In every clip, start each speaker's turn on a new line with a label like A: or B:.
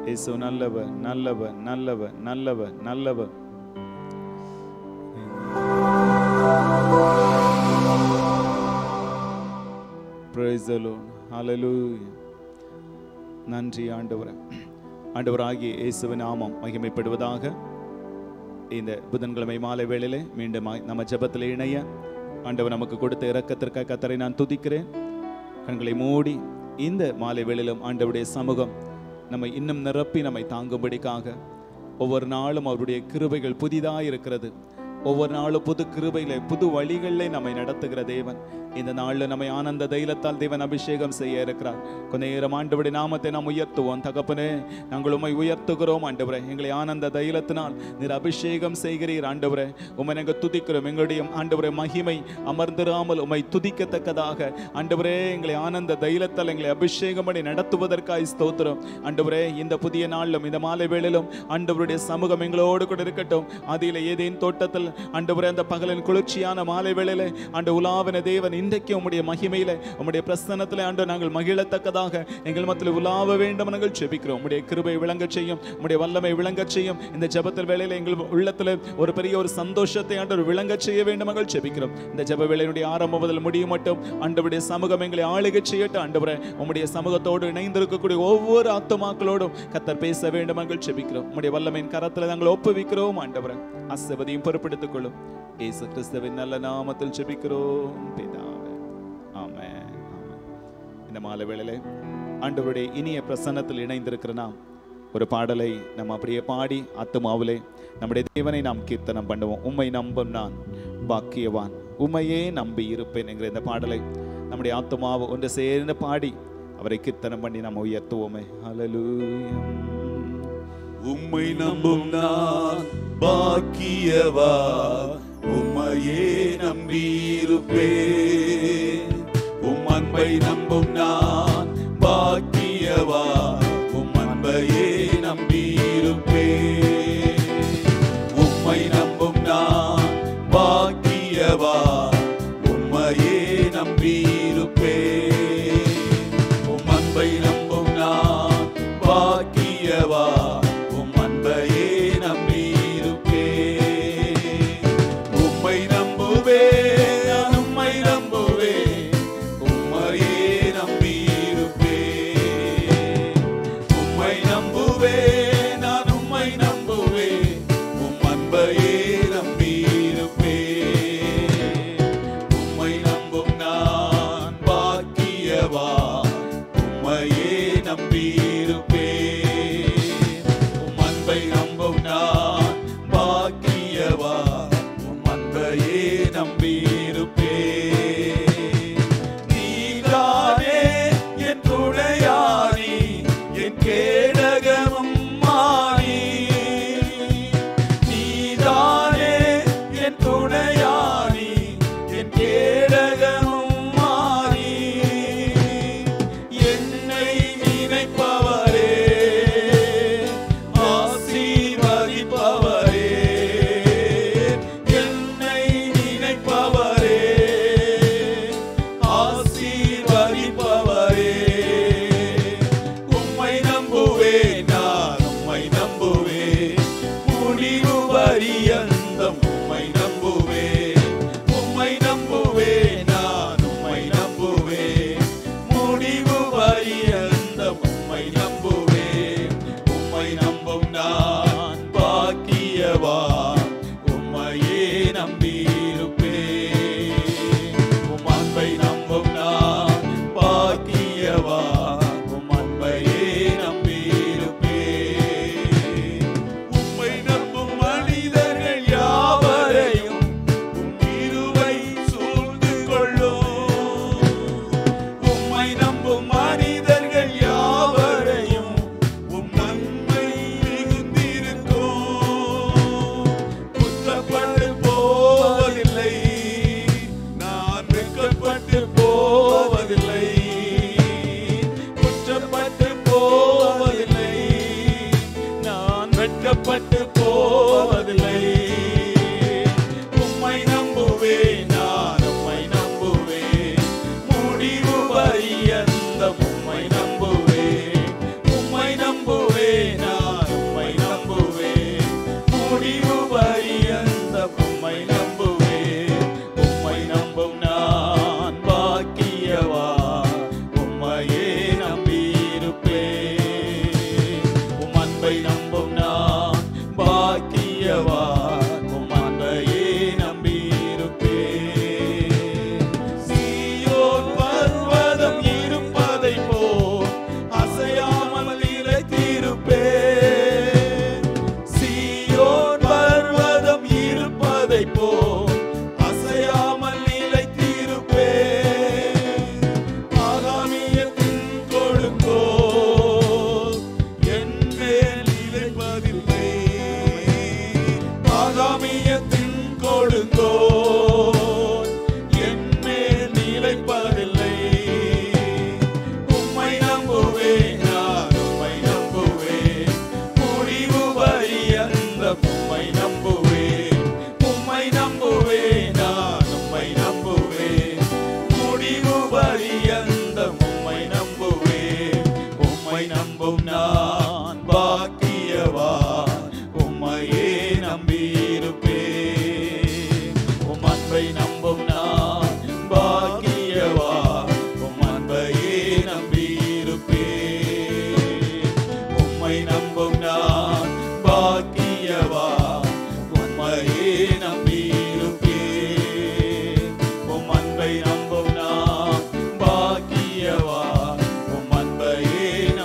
A: இயேசு நல்லவர் நல்லவர் நல்லவர் நல்லவர் நல்லவர் Praise the Lord. Hallelujah. நன்றி ஆண்டவரே ஆண்டவராகிய இயேசுவின் நாமம் மகிமைப்படுவதாக இந்த புதன்கிழமை மாலை வேளையிலே மீண்டும் நம்ம ஜெபத்தில் இணைய ஆண்டவர் நமக்கு கொடுத்த இரக்கத்திற்காக கத்தரை நான் துதிக்கிறேன் கண்களை மூடி இந்த மாலை வேளையிலும் ஆண்டவருடைய சமூகம் நம்மை இன்னும் நிரப்பி நம்மை தாங்கும்படிக்காக ஒவ்வொரு நாளும் அவருடைய கிருபைகள் புதிதாக இருக்கிறது ஒவ்வொரு நாளும் புது கிருபைகளை புது வழிகளிலே நம்மை நடத்துகிற தேவன் இந்த நாளில் நம்மை ஆனந்த தைலத்தால் தேவன் அபிஷேகம் செய்ய இருக்கிறார் கொஞ்ச நேரம் ஆண்டவருடைய நாமத்தை நாம் உயர்த்துவோம் தகப்பனே நாங்கள் உம்மை உயர்த்துகிறோம் ஆண்டவரே எங்களை ஆனந்த தைலத்தினால் நீர் அபிஷேகம் செய்கிறீர் ஆண்டவரே உம்மை நாங்கள் துதிக்கிறோம் எங்களுடைய ஆண்டவரே மகிமை அமர்ந்திராமல் உம்மை துதிக்கத்தக்கதாக ஆண்டவரே எங்களை ஆனந்த தைலத்தால் எங்களை அபிஷேகம் பண்ணி நடத்துவதற்காய் ஸ்தோத்திரம் ஆண்டவரே இந்த புதிய நாளிலும் இந்த மாலை வேளையிலும் ஆண்டவருடைய சமூகம் எங்களோடு கூட இருக்கட்டும் அதில் ஏதேன் தோட்டத்தில் ஆண்டவரே அந்த பகலின் குளிர்ச்சியான மாலை வேளையில ஆண்டு உலாவின தேவன் இன்றைக்கு உம்முடைய மகிமையில உம்முடைய பிரசன்னத்தில் ஆண்டு நாங்கள் மகிழத்தக்கதாக எங்கள் மத்தியில் உலாவ வேண்டும் நாங்கள் ஜெபிக்கிறோம் உம்முடைய கிருபை விளங்கச் செய்யும் உம்முடைய வல்லமை விளங்கச் செய்யும் இந்த ஜெபத்தில் வேளையில எங்கள் உள்ளத்தில் ஒரு பெரிய ஒரு சந்தோஷத்தை ஆண்டு விளங்கச் செய்ய வேண்டும் நாங்கள் ஜெபிக்கிறோம் இந்த ஜெப வேளையினுடைய ஆரம்பம் முதல் முடியும் மட்டும் ஆண்டவருடைய சமூகம் எங்களை ஆளுகை செய்யட்டும் ஆண்டவரே உம்முடைய சமூகத்தோடு இணைந்திருக்கக்கூடிய ஒவ்வொரு ஆத்துமாக்களோடும் கத்தர் பேச வேண்டும் நாங்கள் ஜெபிக்கிறோம் உம்முடைய வல்லமையின் கரத்தில் நாங்கள் ஒப்புவிக்கிறோம் ஆண்டவரே அசவதியும் பொறுப்பெடுத்துக் கொள்ளும் இயேசு கிறிஸ்துவின் நல்ல நாமத்தில் ஜெபிக்கிறோம் பிதாவே ஆமென் ஆமென் இந்த மாலை வேளையிலே ஆண்டவருடைய இனிய பிரசன்னத்தில் இணைந்திருக்கிற நாம் ஒரு பாடலை நம்ம அப்படியே பாடி ஆத்துமாவிலே நம்முடைய தேவனை நாம் கீர்த்தனம் பண்ணுவோம் உம்மை நம்பும் நான் பாக்கியவான் உம்மையே நம்பி இருப்பேன் என்கிற இந்த பாடலை நம்முடைய ஆத்துமாவை ஒன்று சேர்ந்து பாடி அவரை கீர்த்தனம் பண்ணி நம்ம உயர்த்துவோமே ஹalleluya
B: உம்மை நம்பும் நான் பாக்கியவா உம்மையே நம்பியிருப்பேன் உம் அன்பை நம்பும் நான் பாக்கியவா உம் அன்பையே நம்பியிருப்பேன் உம்மை நம்பும் நான் பாக்கியவா உம்மையே நம்பியிருப்பேன் உம் அன்பை நம்பும் நான் பாக்கியவா உம் அன்பையே நம்பியிருப்பேன் உம்மை நம்புவேன் நான் உம்மை நம்புவேன் உம்மையே நம்பியிருப்பேன் உம்மை நம்புவேன் நான் உம்மை நம்புவேன் உம் அன்பையே நம்பியிருப்பேன் உம்மை நம்பும் நான் பாக்கியவா உம்மையே நம்பியிருப்பேன் உம் அன்பை நம்பும் நான் பாக்கியவா உம் அன்பையே நம்பியிருப்பேன் நீதானே என் துணையானி என் கேடகமும் மாறி நீதானே என் துணையானி என் கேடகமும் மாறி என்னை நினைப்பவரே ஆசீர்வதிப்பவரே என்னை நினைப்பவரே ஆசீர்வதிப்பவரே உம்மை நம்புவேன் நான் உம்மை நம்புவேன் முடிவு பரியந்தம் உம்மை நம்புவேன் உம்மை நம்புவேன் நான் உம்மை நம்புவேன் முடிவு பரியந்தம் உம்மை நம்புவேன் உம்மை நம்பும் நான் பாக்கியவான் உம்மையே நம்பியிருப்பேன் உம் அன்பை நம்பும் நான் பாக்கியவான் உம் அன்பையே நம்பியிருப்பேன் உம்மை நம்பும் மனிதர்கள் யாவரையும் உம் கிருபை சூழ்ந்து கொள்ளும் உம்மை நம்பும் மனிதர்கள் யாவரையும் உம் நன்மை மிகுந்திருக்கும் குற்றப்பட்டு போவதில்லை நான் வெட்கப்பட்டு போவதில்லை குற்றப்பட்டு போவதில்லை நான் வெட்கப்பட்டு போவதில்லை உம்மை நம்புவேன் நான் உம்மை நம்புவேன் முடிவு பரியந்த உம்மை நம்புவேன் உம்மை நம்புவேன் நிலைப்பதில்லை ஆகாமியத்தின் கொடுங்கோ என்மேல் நிலைப்பதில்லை உம்மை நம்புவேன் நான் உம்மை நம்புவேன் முடிவு பரியந்த உம்மை நம்புவேன் உம்மை நம்புவேன் நான் உம்மை நம்புவேன் முடிவு பரியந்த உம்மை நம்புவேன் உம்மை நம்பும் நான் பாக்கியவான் உம்மையே நம்பியிருப்பேன் உம் அன்பை நம்பும் நான் பாக்கியவான் உம் அன்பையே நம்பியிருப்பேன் உம்மை நம்பும் நான் பாக்கியவான் உம்மையே நம்பியிருப்பேன் உம் அன்பை நம்பும் நான் பாக்கியவான் உம் அன்பையே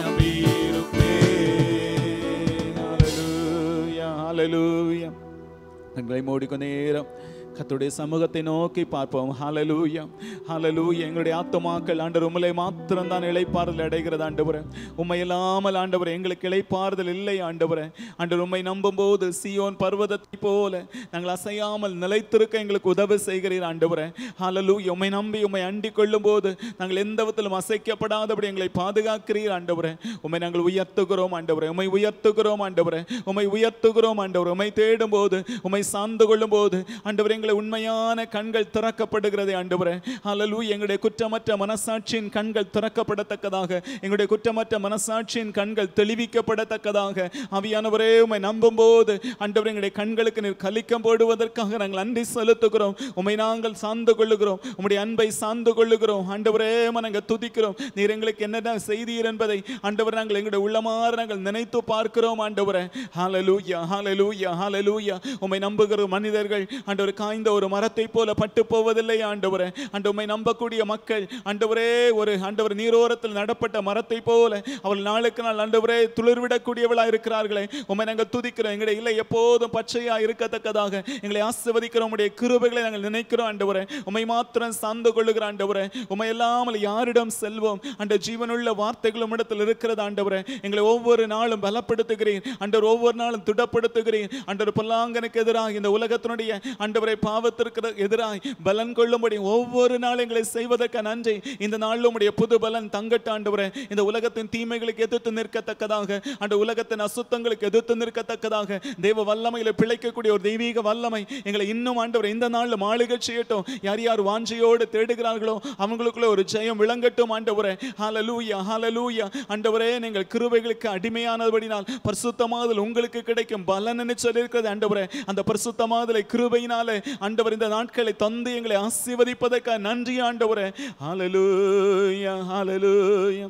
B: நம்பியிருப்பேன்
A: ஹalleluya ஹalleluya எங்களை மூடிக்கொண்ட நேரம் கர்த்தருடைய சமூகத்தை நோக்கி பார்ப்போம் ஹalleluya ஹalleluya எங்களுடைய ஆத்துமாக்கள் ஆண்டவர் உம்மை மாத்திரம் தான் இளைப்பாறுதல் அடைகிறது ஆண்டவரே உம்மை இல்லாமல் ஆண்டவரே எங்களுக்கு இளைப்பாறுதல் இல்லை ஆண்டவரே ஆண்டவர் உம்மை நம்பும்போது சியோன் பர்வதத்தை போல நாங்கள் அசையாமல் நிலைத்திருக்க எங்களுக்கு உதவி செய்கிறீர் ஆண்டவரே ஹalleluya உம்மை நம்பி உம்மை அண்டிக் கொள்ளும் போது நாங்கள் எந்த விதத்திலும் அசைக்கப்படாதபடி எங்களை பாதுகாக்கிறீர் ஆண்டவரே உம்மை நாங்கள் உயர்த்துகிறோம் ஆண்டவரே உம்மை உயர்த்துகிறோம் ஆண்டவரே உம்மை உயர்த்துகிறோம் ஆண்டவரே உம்மை தேடும் போது உம்மை சார்ந்து கொள்ளும் போது ஆண்டவரே எங்களை உண்மையான கண்கள் திறக்கப்படுகிறது ஆண்டவரே ஹalleluya எங்களுடைய குற்றமற்ற மனசாட்சியின் கண்கள் திறக்கப்படத்தக்கதாக எங்களுடைய குற்றமற்ற மனசாட்சியின் கண்கள் தெளிவிக்கப்படத்தக்கதாக ஆவியானவரே உம்மை நம்பும்போது ஆண்டவரே எங்களுடைய கண்களுக்கு நீர் கலிக்கம் போடுவதற்காக நாங்கள் நன்றி செலுத்துகிறோம் உம்மை நாங்கள் சார்ந்து கொள்ளுகிறோம் உம்முடைய அன்பை சார்ந்து கொள்ளுகிறோம் ஆண்டவரே நாங்கள் துதிக்கிறோம் நீர் எங்களுக்கு என்னென்ன செய்தீர் என்பதை ஆண்டவர் நாங்கள் எங்களுடைய உள்ளமாற நாங்கள் நினைத்து பார்க்கிறோம் ஆண்டவரே ஹalleluya ஹalleluya ஹalleluya உம்மை நம்புகிற மனிதர்கள் ஆண்டவர் காய்ந்த ஒரு மரத்தை போல பட்டு போவதில்லை ஆண்டவரே ஆண்டு உம்மை நம்பக்கூடிய மக்கள் ஆண்டவரே ஒரு ஆண்டவர் நீரோரத்தில் நடப்பட்ட மரத்தை போல அவள் நாளுக்கு நாள் ஆண்டவரே துளிர்விடக்கூடியவளாக இருக்கிறார்களே உம்மை நாங்கள் துதிக்கிறோம் எங்களுடைய இல்லை எப்போதும் பச்சையா இருக்கத்தக்கதாக எங்களை ஆசிர்வதிக்கிறோம் உடைய கிருபைகளை நாங்கள் நினைக்கிறோம் ஆண்டவரே உம்மை மாத்திரம் சார்ந்து கொள்ளுகிற ஆண்டவரே உம்மை இல்லாமல் யாரிடம் செல்வோம் அந்த ஜீவனுள்ள வார்த்தைகள் உம்மிடத்தில் இருக்கிறது ஆண்டவரே எங்களை ஒவ்வொரு நாளும் பலப்படுத்துகிறேன் ஆண்டவர் ஒவ்வொரு நாளும் திடப்படுத்துகிறேன் ஆண்டவர் பொல்லாங்கனுக்கு எதிராக இந்த உலகத்தினுடைய ஆண்டவரை பாவத்திற்கு எதிராய் பலன் கொள்ளும்படி ஒவ்வொரு நாள் எங்களை செய்வதற்கு நன்றி இந்த நாளில் உம்முடைய புது பலன் தங்கட்ட ஆண்டவரே இந்த உலகத்தின் தீமைகளுக்கு எதிர்த்து நிற்கத்தக்கதாக அந்த உலகத்தின் அசுத்தங்களுக்கு எதிர்த்து நிற்கத்தக்கதாக தெய்வ வல்லமையில பிழைக்கக்கூடிய ஒரு தெய்வீக வல்லமை எங்களை இன்னும் ஆண்டவர் இந்த நாளில் மாளிகை செய்யட்டும் யார் யார் வாஞ்சையோடு தேடுகிறார்களோ அவங்களுக்குள்ள ஒரு ஜெயம் விளங்கட்டும் ஆண்டவரே ஹalleluya ஹalleluya ஆண்டவரே நீங்கள் கிருபைகளுக்கு அடிமையானபடினால் பரிசுத்தமாதல் உங்களுக்கு கிடைக்கும் பலன் சொல்லியிருக்கிறது ஆண்டவரே அந்த பரிசுத்தமாதலை கிருபையினாலே ஆண்டவர் இந்த நாட்களை தந்து எங்களை ஆசீர்வதிப்பதற்காக நன்றி ஆண்டவரே ஹalleluya ஹalleluya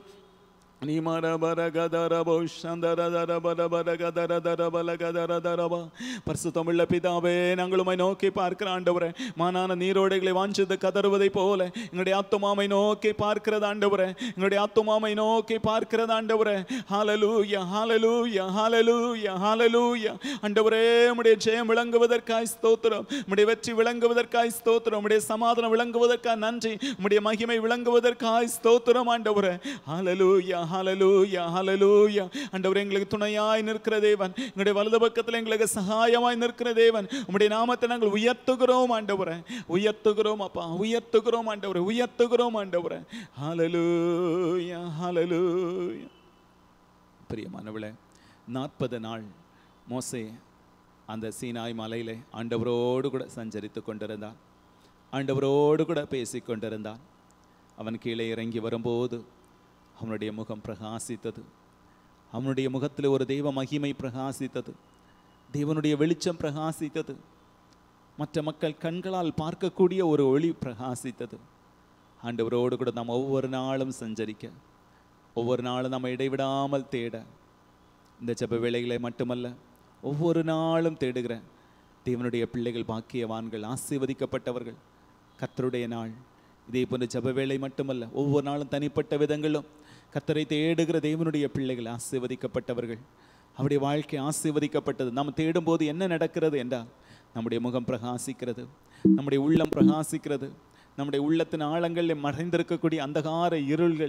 A: நீ மரபர கதரபோ சந்தர தரபர பர கதர தரபல கதர தரபா பரிசுத்தமுள்ள பிதாவே நாங்கள் உம்மை நோக்கி பார்க்கிற ஆண்டவரே மானான நீரோடைகளை வாஞ்சித்து கதறுவதை போல எங்களுடைய ஆத்துமாமை நோக்கி பார்க்கிறது ஆண்டவரே எங்களுடைய ஆத்துமாமை நோக்கி பார்க்கிறது ஆண்டவரே ஹalleluya ஹalleluya ஹalleluya ஹalleluya ஆண்டவரே உம்முடைய ஜெயம் விளங்குவதற்காய் ஸ்தோத்திரம் உம்முடைய வெற்றி விளங்குவதற்காய் ஸ்தோத்திரம் உம்முடைய சமாதானம் விளங்குவதற்காய் நன்றி உம்முடைய மகிமை விளங்குவதற்காய் ஸ்தோத்திரம் ஆண்டவரே ஹalleluya ஹalleluya ஹalleluya ஆண்டவரே எங்களுக்கு துணையாய் நிற்கிற தேவன் எங்களுடைய வலது பக்கத்தில் எங்களுக்கு சகாயமாய் நிற்கிற தேவன் உம்முடைய நாமத்தை நாங்கள் உயர்த்துகிறோம் ஆண்டவரே உயர்த்துகிறோம் அப்பா உயர்த்துகிறோம் ஆண்டவரே உயர்த்துகிறோம் ஆண்டவரே ஹalleluya ஹalleluya பிரியமானவளே நாற்பது நாள் மோசே அந்த சீனாய் மலையிலே ஆண்டவரோடு கூட சஞ்சரித்து கொண்டிருந்தான் ஆண்டவரோடு கூட பேசிக் கொண்டிருந்தான் அவன் கீழே இறங்கி வரும்போது அவனுடைய முகம் பிரகாசித்தது அவனுடைய முகத்தில் ஒரு தெய்வ மகிமை பிரகாசித்தது தேவனுடைய வெளிச்சம் பிரகாசித்தது மற்ற மக்கள் கண்களால் பார்க்கக்கூடிய ஒரு ஒளி பிரகாசித்தது ஆண்டவரோடு கூட நாம் ஒவ்வொரு நாளும் சஞ்சரிக்க ஒவ்வொரு நாளும் நம்ம இடைவிடாமல் தேட இந்த ஜெப வேளைகளை மட்டுமல்ல ஒவ்வொரு நாளும் தேடுகிற தேவனுடைய பிள்ளைகள் பாக்கியவான்கள் ஆசீர்வதிக்கப்பட்டவர்கள் கர்த்தருடைய நாள் இதே போன்ற ஜெப வேளை மட்டுமல்ல ஒவ்வொரு நாளும் தனிப்பட்ட விதங்களும் கர்த்தரை தேடுகிற தேவனுடைய பிள்ளைகள் ஆசீர்வதிக்கப்பட்டவர்கள் அவருடைய வாழ்க்கை ஆசீர்வதிக்கப்பட்டது நாம் தேடும்போது என்ன நடக்கிறது என்றால் நம்முடைய முகம் பிரகாசிக்கிறது நம்முடைய உள்ளம் பிரகாசிக்கிறது நம்முடைய உள்ளத்தின் ஆழங்களில் மறைந்திருக்கக்கூடிய அந்தகார இருள்கள்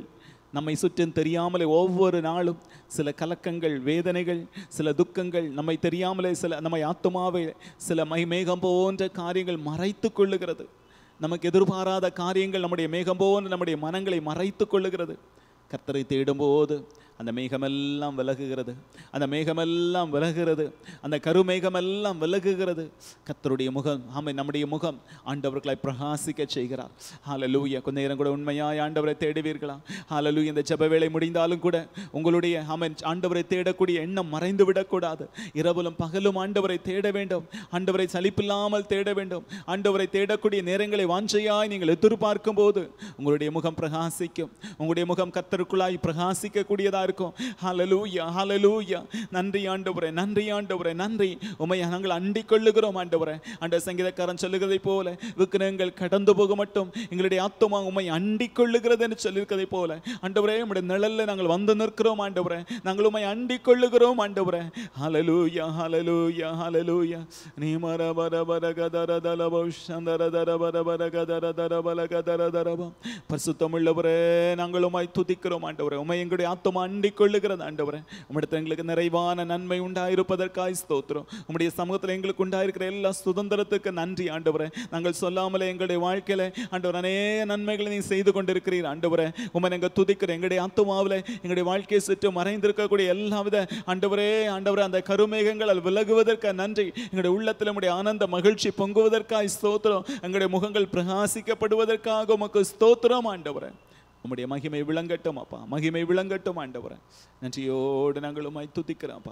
A: நம்மை சுற்றும் தெரியாமலே ஒவ்வொரு நாளும் சில கலக்கங்கள் வேதனைகள் சில துக்கங்கள் நம்மை தெரியாமலே சில நம்மை ஆத்துமாவை சில மை மேகம் போன்ற காரியங்கள் மறைத்து கொள்ளுகிறது நமக்கு எதிர்பாராத காரியங்கள் நம்முடைய மேகம் போன்ற நம்முடைய மனங்களை மறைத்து கொள்ளுகிறது கர்த்தரை தேடும்போது அந்த மேகமெல்லாம் விலகுகிறது அந்த மேகமெல்லாம் விலகுகிறது அந்த கருமேகமெல்லாம் விலகுகிறது கர்த்தருடைய முகம் ஆமை நம்முடைய முகம் ஆண்டவர்களை பிரகாசிக்க செய்கிறார் ஹalleluya கொஞ்ச நேரம் கூட உண்மையாய் ஆண்டவரை தேடுவீர்களா ஹalleluya இந்த ஜெப வேளை முடிந்தாலும் கூட உங்களுடைய ஆமென் ஆண்டவரை தேடக்கூடிய எண்ணம் மறைந்து விடக்கூடாது இரவிலும் பகலும் ஆண்டவரை தேட வேண்டும் ஆண்டவரை சலிப்பில்லாமல் தேட வேண்டும் ஆண்டவரை தேடக்கூடிய நேரங்களை வாஞ்சையாய் நீங்கள் எதிர்பார்க்கும் போது உங்களுடைய முகம் பிரகாசிக்கும் உங்களுடைய முகம் கர்த்தருக்குள்ளாய் பிரகாசிக்கக்கூடியதா இருக்கும் ஹalleluya ஹalleluya நன்றி ஆண்டவரே நன்றி ஆண்டவரே நன்றி உமை நாங்கள் அண்டிக் கொள்ளுகிறோம் ஆண்டவரே ஆண்ட சங்கீதக்காரன் சொல்லுகிறதை போல விக்கிரங்கள் கடந்து போக மட்டும் எங்களுடைய ஆத்துமா உமை அண்டிக் கொள்ளுகிறது என்று சொல்லியிருக்கிறதை போல ஆண்டவரே உம்முடைய நிழல்ல நாங்கள் வந்து நிற்கிறோம் ஆண்டவரே நாங்கள் உமை அண்டிக் கொள்ளுகிறோம் ஆண்டவரே ஹalleluya ஹalleluya ஹalleluya நீ மர பர பர கதர தலப சந்தர தர பர பர கதர தர பல கதர தரப பரிசுத்தமுள்ளவரே நாங்கள் உமை துதிக்கிறோம் ஆண்டவரே உமை எங்களுடைய ஆத்துமா அண்டிக் கொள்ளுகிறது ஆண்டவரே உம்மிடத்தில் எங்களுக்கு நிறைவான நன்மை உண்டாயிருப்பதற்காய் ஸ்தோத்திரம் உம்முடைய சமூகத்தில் எங்களுக்கு உண்டாயிருக்கிற எல்லா சுதந்திரத்துக்கு நன்றி ஆண்டவரே நாங்கள் சொல்லாமலே எங்களுடைய வாழ்க்கையில ஆண்டவர் அநேக நன்மைகளை நீ செய்து கொண்டிருக்கிறீர் ஆண்டவரே உமை நாங்கள் துதிக்கிற எங்களுடைய ஆத்துமாவில் எங்களுடைய வாழ்க்கையை சுற்றி மறைந்திருக்கக்கூடிய எல்லாவித ஆண்டவரே ஆண்டவரே அந்த கருமேகங்கள் அது விலகுவதற்கு நன்றி எங்களுடைய உள்ளத்தில் உம்முடைய ஆனந்த மகிழ்ச்சி பொங்குவதற்காய் ஸ்தோத்திரம் எங்களுடைய முகங்கள் பிரகாசிக்கப்படுவதற்காக உமக்கு ஸ்தோத்திரம் ஆண்டவரே உம்முடைய மகிமை விளங்கட்டும் அப்பா மகிமை விளங்கட்டும் ஆண்டவரே நன்றியோடு நாங்கள் உம்மை துதிக்கிறோம்ப்பா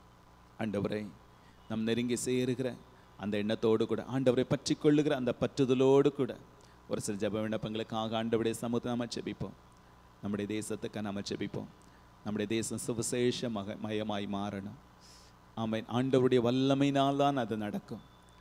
A: ஆண்டவரை நம் நெருங்கி சேருகிற அந்த எண்ணத்தோடு கூட ஆண்டவரை பற்றி கொள்ளுகிற அந்த பற்றுதலோடு கூட ஒரு சில ஜப விண்ணப்பங்களுக்காக ஆண்டவருடைய சமூகத்தை நாம செபிப்போம் நம்முடைய தேசத்துக்கு நாம செபிப்போம் நம்முடைய தேசம் சுவிசேஷ மக மயமாய் மாறணும் ஆமென் ஆண்டவருடைய வல்லமையினால் தான் அது நடக்கும்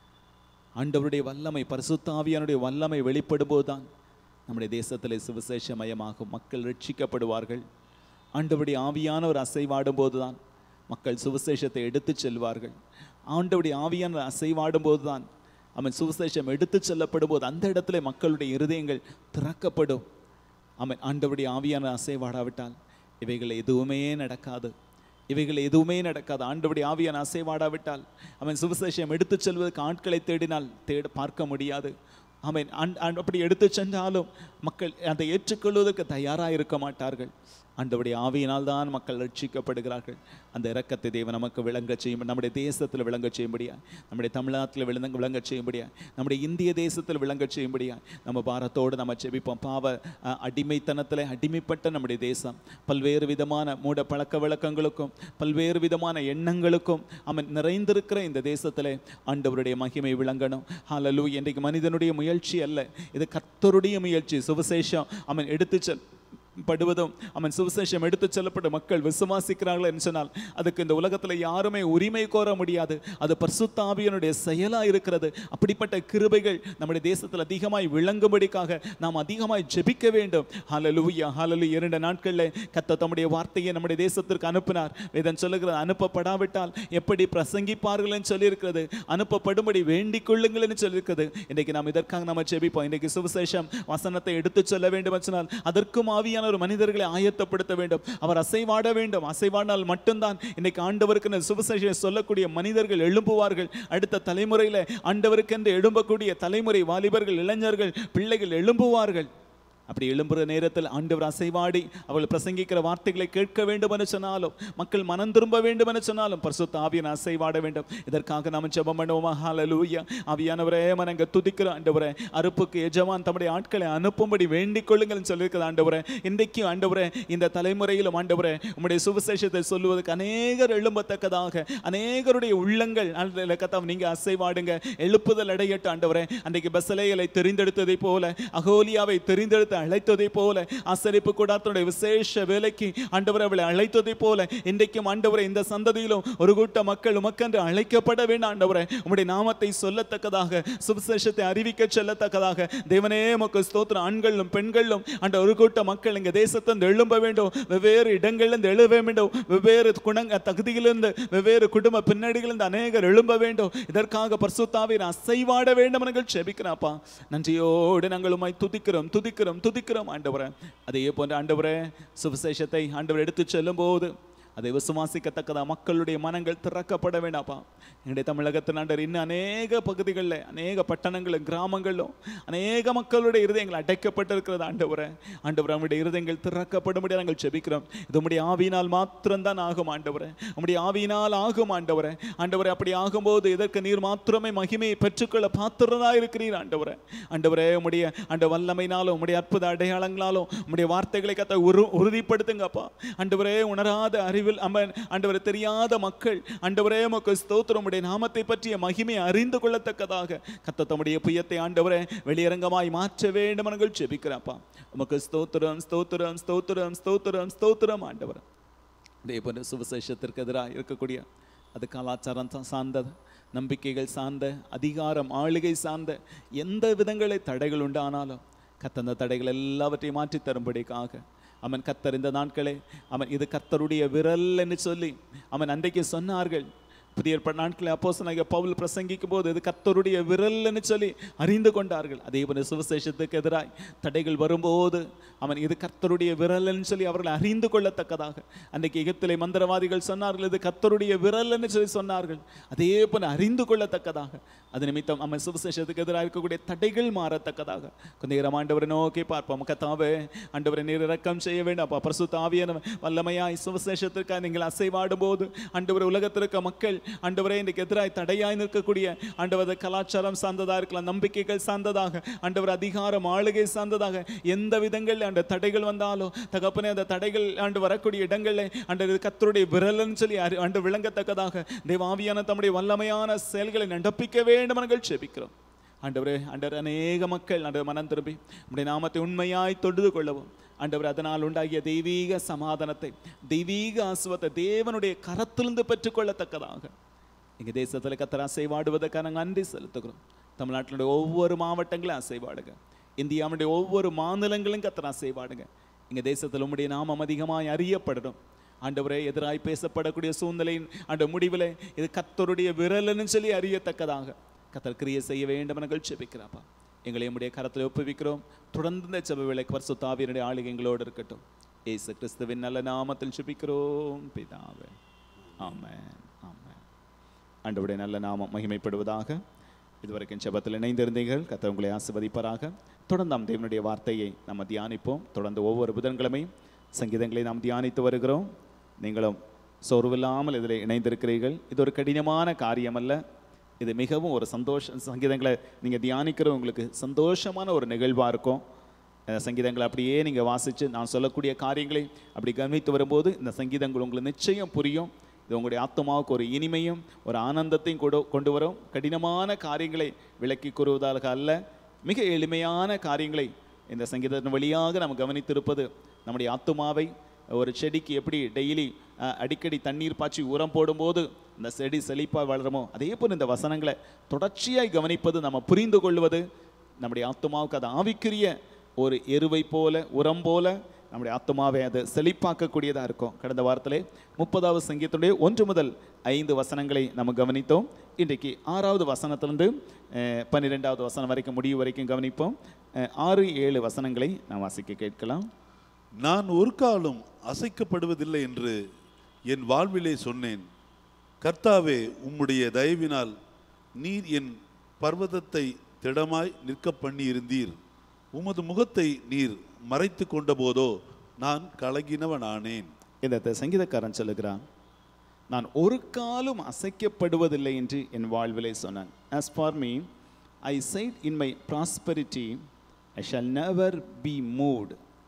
A: ஆண்டவருடைய வல்லமை பரிசுத்தாவியானுடைய வல்லமை வெளிப்படும்போது தான் நம்முடைய தேசத்திலே சுவிசேஷமயமாகும் மக்கள் ரட்சிக்கப்படுவார்கள் ஆண்டவருடைய ஆவியானவர் அசைவாடும் போதுதான் மக்கள் சுவிசேஷத்தை எடுத்துச் செல்வார்கள் ஆண்டவருடைய ஆவியானவர் அசைவாடும் போதுதான் அவன் சுவிசேஷம் எடுத்துச் செல்லப்படும் போது அந்த இடத்துல மக்களுடைய இருதயங்கள் திறக்கப்படும் அவன் ஆண்டவருடைய ஆவியான அசைவாடாவிட்டால் இவைகள் எதுவுமே நடக்காது இவைகள் எதுவுமே நடக்காது ஆண்டவருடைய ஆவியான அசைவாடாவிட்டால் அவன் சுவிசேஷம் எடுத்துச் செல்வதற்கு ஆட்களை தேடினால் தேட பார்க்க முடியாது அவன் அப்படி எடுத்துச் சென்றாலும் மக்கள் அதை ஏற்றுக்கொள்வதற்கு தயாராக இருக்க மாட்டார்கள் ஆண்டவருடைய ஆவியினால் தான் மக்கள் ரட்சிக்கப்படுகிறார்கள் அந்த இரக்கத்தை தேவன் நமக்கு விளங்க செய்யும் நம்முடைய தேசத்தில் விளங்க செய்யும்படியா நம்முடைய தமிழ்நாட்டில் விளங்க விளங்க செய்யும்படியா நம்முடைய இந்திய தேசத்தில் விளங்க செய்யும்படியா நம்ம பாரத்தோடு நம்ம செபிப்போம் பாவ அஹ், அடிமைத்தனத்தில் அடிமைப்பட்ட நம்முடைய தேசம் பல்வேறு விதமான மூட பழக்க வழக்கங்களுக்கும் பல்வேறு விதமான எண்ணங்களுக்கும் அவன் நிறைந்திருக்கிற இந்த தேசத்தில் ஆண்டவருடைய மகிமை விளங்கணும் ஹalleluya இன்றைக்கு மனிதனுடைய முயற்சி அல்ல இது கர்த்தருடைய முயற்சி சுவிசேஷம் அவன் எடுத்துச் செல் படுவதும் அவன் சுவிசேஷம் எடுத்துச் செல்லப்பட்ட மக்கள் விசுவாசிக்கிறார்கள் என்று சொன்னால் அதுக்கு இந்த உலகத்தில் யாருமே உரிமை கோர முடியாது அது பரிசுத்தாவியனுடைய செயலாக இருக்கிறது அப்படிப்பட்ட கிருபைகள் நம்முடைய தேசத்தில் அதிகமாய் விளங்கும்படிக்காக நாம் அதிகமாய் ஜெபிக்க வேண்டும் ஹalleluya ஹalleluya இரண்டு நாட்களில் கத்த தம்முடைய வார்த்தையை நம்முடைய தேசத்திற்கு அனுப்பினார் வேதன் சொல்லுகிறது அனுப்பப்படாவிட்டால் எப்படி பிரசங்கிப்பார்கள் என்று சொல்லியிருக்கிறது அனுப்பப்படும்படி வேண்டிக் கொள்ளுங்கள் என்று சொல்லியிருக்கிறது இன்றைக்கு நாம் இதற்காக நம்ம ஜெபிப்போம் இன்றைக்கு சுவிசேஷம் வசனத்தை எடுத்துச் சொல்ல வேண்டும் என்று சொன்னால் அதற்கும் ஆவியான ஒரு மனிதர்களை ஆயத்தப்படுத்த வேண்டும் அவர் அசைவாட வேண்டும் அசைவாடினால் மட்டும்தான் இன்னைக்கு ஆண்டவருக்கு இந்த சுவிசேஷம் சொல்லக்கூடிய மனிதர்கள் எழும்புவார்கள் அடுத்த தலைமுறையில் ஆண்டவருக்கென்று எழும்பக்கூடிய தலைமுறை வாலிபர்கள் இளைஞர்கள் பிள்ளைகள் எழும்புவார்கள் அப்படி எழும்புற நேரத்தில் ஆண்டவர் அசைவாடி அவள் பிரசங்கிக்கிற வார்த்தைகளை கேட்க வேண்டும் என்று சொன்னாலும் மக்கள் மனம் திரும்ப வேண்டும் என்று சொன்னாலும் பரிசுத்த ஆவியன் அசைவாட வேண்டும் இதற்காக நாம் ஜெபம் பண்ணுவோமா ஹalleluya ஆவியானவரே மனங்க துதிக்கிற ஆண்டவரே அறுப்புக்கு எஜமான் தம்முடைய ஆட்களை அனுப்பும்படி வேண்டிக் கொள்ளுங்கள் சொல்லியிருக்கிறது ஆண்டவரே இன்றைக்கும் ஆண்டவரே இந்த தலைமுறையிலும் ஆண்டவரே உம்முடைய சுவிசேஷத்தை சொல்லுவதற்கு அநேகர் எழும்பத்தக்கதாக அநேகருடைய உள்ளங்கள் அல்ல கத்தாம் நீங்க அசைவாடுங்க எழுப்புதல் அடையட்டும் ஆண்டவரே அன்றைக்கு பஸ்ஸலேயலை தெரிந்தெடுத்ததை போல அகோலியாவை தெரிந்தெடுத்து அழைத்ததை போல ஆசரிப்பு கூடாரத்தினுடைய விசேஷ வேலைக்கு ஆண்டவர் அவளை அழைத்ததை போல இன்றைக்கும் ஆண்டவரை இந்த சந்ததியிலும் ஒரு கூட்ட மக்கள் உமக்கென்று அழைக்கப்பட வேண்டும் ஆண்டவரே உம்முடைய நாமத்தை சொல்லத்தக்கதாக சுவிசேஷத்தை அறிவிக்க செல்லத்தக்கதாக தேவனே உமக்கு ஸ்தோத்திரம் ஆண்களும் பெண்களும் ஆண்ட ஒரு கூட்ட மக்கள் இங்க தேசத்திலிருந்து எழும்ப வேண்டும் வெவ்வேறு இடங்களிலிருந்து எழுத வேண்டும் வெவ்வேறு குணங்க தகுதியிலிருந்து வெவ்வேறு குடும்ப பின்னணிகளிலிருந்து அநேகர் எழும்ப வேண்டும் இதற்காக பரிசுத்தாவின் அசைவாட வேண்டும் என்று செபிக்கிறாப்பா நன்றியோடு நாங்கள் உம்மை துதிக்கிறோம் துதிக்கிறோம் துதிக்கிறோம் ஆண்டவரே அதே போன்ற ஆண்டவரே சுவிசேஷத்தை ஆண்டவர் எடுத்து செல்லும் போது அதை விசுவாசிக்கத்தக்கதா மக்களுடைய மனங்கள் திறக்கப்பட வேண்டாப்பா எங்களுடைய தமிழகத்தின் ஆண்டவர் இன்னும் அநேக பகுதிகளில் அநேக பட்டணங்களும் கிராமங்களிலும் அநேக மக்களுடைய இருதயங்கள் அடைக்கப்பட்டிருக்கிறது ஆண்டவரே ஆண்டவர் நம்முடைய இருதயங்கள் திறக்கப்படும்படி நாங்கள் செபிக்கிறோம் இது உம்முடைய ஆவியினால் மாத்திரம்தான் ஆகும் ஆண்டவரே உம்முடைய ஆவியினால் ஆகும் ஆண்டவரே ஆண்டவரே அப்படி ஆகும்போது இதற்கு நீர் மாத்திரமே மகிமையை பெற்றுக்கொள்ள பாத்திரதா இருக்கிறீர் ஆண்டவரே ஆண்டவரே உம்முடைய ஆண்ட வல்லமைனாலும் உம்முடைய அற்புத அடையாளங்களாலும் உம்முடைய வார்த்தைகளை கத்த உரு உறுதிப்படுத்துங்கப்பா ஆண்டவரே உணராத அறிவில் அம்மன் ஆண்டவரே தெரியாத மக்கள் ஆண்டவரே உமக்கு ஸ்தோத்திரம் உம்முடைய நாமத்தை பற்றிய மகிமை அறிந்து கொள்ளத்தக்கதாக கத்த தம்முடைய புயத்தை ஆண்டவரே வெளியரங்கமாய் மாற்ற வேண்டும் நாங்கள் ஜெபிக்கிறப்பா உமக்கு ஸ்தோத்திரம் ஸ்தோத்திரம் ஸ்தோத்திரம் ஸ்தோத்திரம் ஸ்தோத்திரம் ஆண்டவர் இதே போன்ற சுவிசேஷத்திற்கு எதிராக இருக்கக்கூடிய அது கலாச்சாரம் சா- சார்ந்தது நம்பிக்கைகள் சார்ந்த அதிகாரம் ஆளுகை சார்ந்த எந்த விதங்களை தடைகள் உண்டானாலும் கத்தந்த தடைகள் எல்லாவற்றையும் மாற்றி தரும்படிக்காக அவன் கத்தர் இந்த நாட்களே அவன் இது கத்தருடைய விரல் என்று சொல்லி அவன் அன்றைக்கு சொன்னார்கள் புதிய ஏற்பாடு நாட்களில் அப்போஸ்தலனாகிய பவுல் பிரசங்கிக்கும் போது இது கத்தருடைய விரல்னு சொல்லி அறிந்து கொண்டார்கள் அதே போல சுவிசேஷத்துக்கு எதிராய் தடைகள் வரும்போது அவன் இது கர்த்தருடைய விரல்னு சொல்லி அவர்கள் அறிந்து கொள்ளத்தக்கதாக அன்றைக்கு எகிப்திலே மந்திரவாதிகள் சொன்னார்கள் இது கர்த்தருடைய விரல்னு சொல்லி சொன்னார்கள் அதே போல அறிந்து கொள்ளத்தக்கதாக அது நிமித்தம் அவன் சுவிசேஷத்துக்கு எதிராக இருக்கக்கூடிய தடைகள் மாறத்தக்கதாக கொஞ்ச நேரம் ஆண்டவரை நோக்கி பார்ப்போம் கத்தாவே ஆண்டவரை நீர் இரக்கம் செய்ய வேண்டும் அப்பா பரிசுத்த ஆவியான வல்லமையாய் சுவிசேஷத்திற்காக நீங்கள் அசைவாடும் போது ஆண்டவர் உலகத்திற்க மக்கள் ஆண்டவரே இன்றைக்கு எதிராய் தடையாய் நிற்கக்கூடிய ஆண்டவர் கலாச்சாரம் சார்ந்ததாக இருக்கலாம் நம்பிக்கைகள் சார்ந்ததாக ஆண்டவர் அதிகாரம் ஆளுகை சார்ந்ததாக எந்த விதங்களில் அந்த தடைகள் வந்தாலும் தகப்பனே அந்த தடைகள் ஆண்டு வரக்கூடிய இடங்களில் ஆண்டு இது கத்தருடைய விரல்னு சொல்லி அறி- ஆண்டு விளங்கத்தக்கதாக தேவாவியான தம்முடைய வல்லமையான செயல்களை நடப்பிக்க வேண்டும் நாங்கள் செபிக்கிறோம் ஆண்டவரே ஆண்டவர் அநேக மக்கள் ஆண்டவர் மனம் திரும்பி உடைய நாமத்தை உண்மையாய் தொழுது கொள்ளவும் ஆண்டவர் அதனால் உண்டாகிய தெய்வீக சமாதானத்தை தெய்வீக ஆசுவத்தை தேவனுடைய கரத்திலிருந்து பெற்றுக்கொள்ளத்தக்கதாக எங்க தேசத்தில் கத்தர் அசைவாடுவதற்காக நாங்கள் நன்றி செலுத்துகிறோம் தமிழ்நாட்டினுடைய ஒவ்வொரு மாவட்டங்களும் அசைவாடுங்க இந்தியாவுடைய ஒவ்வொரு மாநிலங்களும் கத்தர் அசைவாடுங்க எங்க தேசத்தில் உம்முடைய நாமம் அதிகமாய் அறியப்படணும் ஆண்டவரே எதிராய் பேசப்படக்கூடிய சூழ்நிலையின் அந்த முடிவில் இது கத்தருடைய விரல்னு சொல்லி அறியத்தக்கதாக கத்தர் கிரியை செய்ய வேண்டும் என ஜெபிக்கிறாப்பா எங்களை நம்முடைய கரத்தில் ஒப்புவிக்கிறோம் தொடர்ந்து இந்த செப வேலை பரிசுத்தாவியனுடைய ஆளுகை எங்களோடு இருக்கட்டும் ஏசு கிறிஸ்துவின் நல்ல நாமத்தில் ஜெபிக்கிறோம் பிதாவே ஆமென் ஆமென் ஆண்டவருடைய நல்ல நாமம் மகிமைப்படுவதாக இதுவரைக்கும் செபத்தில் இணைந்திருந்தீர்கள் கத்தர் உங்களை ஆசிர்வதிப்பாராக தொடர்ந்து நாம் தேவனுடைய வார்த்தையை நம்ம தியானிப்போம் தொடர்ந்து ஒவ்வொரு புதன்கிழமையும் சங்கீதங்களை நாம் தியானித்து வருகிறோம் நீங்களும் சோர்வில்லாமல் இதில் இணைந்திருக்கிறீர்கள் இது ஒரு கடினமான காரியம் அல்ல இது மிகவும் ஒரு சந்தோஷ சங்கீதங்களை நீங்கள் தியானிக்கிற உங்களுக்கு சந்தோஷமான ஒரு நிகழ்வாக இருக்கும் இந்த சங்கீதங்களை அப்படியே நீங்கள் வாசித்து நான் சொல்லக்கூடிய காரியங்களை அப்படி கவனித்து வரும்போது இந்த சங்கீதங்கள் உங்களுக்கு நிச்சயம் புரியும் இது உங்களுடைய ஆத்மாவுக்கு ஒரு இனிமையும் ஒரு ஆனந்தத்தையும் கொடு கொண்டு வரும் கடினமான காரியங்களை விளக்கி கூறுவதாக அல்ல மிக எளிமையான காரியங்களை இந்த சங்கீதத்தின் வழியாக நாம் கவனித்திருப்பது நம்முடைய ஆத்துமாவை ஒரு செடிக்கு எப்படி டெய்லி அடிக்கடி தண்ணீர் பாய்ச்சி உரம் போடும்போது இந்த செடி செழிப்பாக வளருமோ அதே போல் இந்த வசனங்களை தொடர்ச்சியாய் கவனிப்பது நம்ம புரிந்து கொள்வது நம்முடைய ஆத்துமாவுக்கு அது ஆவிக்குரிய ஒரு எருவை போல உரம் போல நம்முடைய ஆத்துமாவை அது செழிப்பாக்கக்கூடியதாக இருக்கும் கடந்த வாரத்திலே முப்பதாவது சங்கீதத்துடைய ஒன்று முதல் ஐந்து வசனங்களை நம்ம கவனித்தோம் இன்றைக்கு ஆறாவது வசனத்திலிருந்து அஹ், பன்னிரெண்டாவது வசனம் வரைக்கும் முடிவு வரைக்கும் கவனிப்போம் அஹ், ஆறு ஏழு வசனங்களை நாம் வாசிக்க கேட்கலாம்
B: நான் ஒரு காலம் அசைக்கப்படுவதில்லை என்று என் வாழ்விலே சொன்னேன் கர்த்தாவே உம்முடைய தயவினால் நீர் என் பர்வதத்தை திடமாய் நிற்க பண்ணி இருந்தீர் உமது முகத்தை நீர் மறைத்து கொண்ட போதோ நான் கலங்கினவனானேன்
A: இந்த த- சங்கீதக்காரன் சொல்லுகிறான் நான் ஒரு காலும் அசைக்கப்படுவதில்லை என்று என் வாழ்விலே சொன்னான் as for me i said in my prosperity i shall never be moved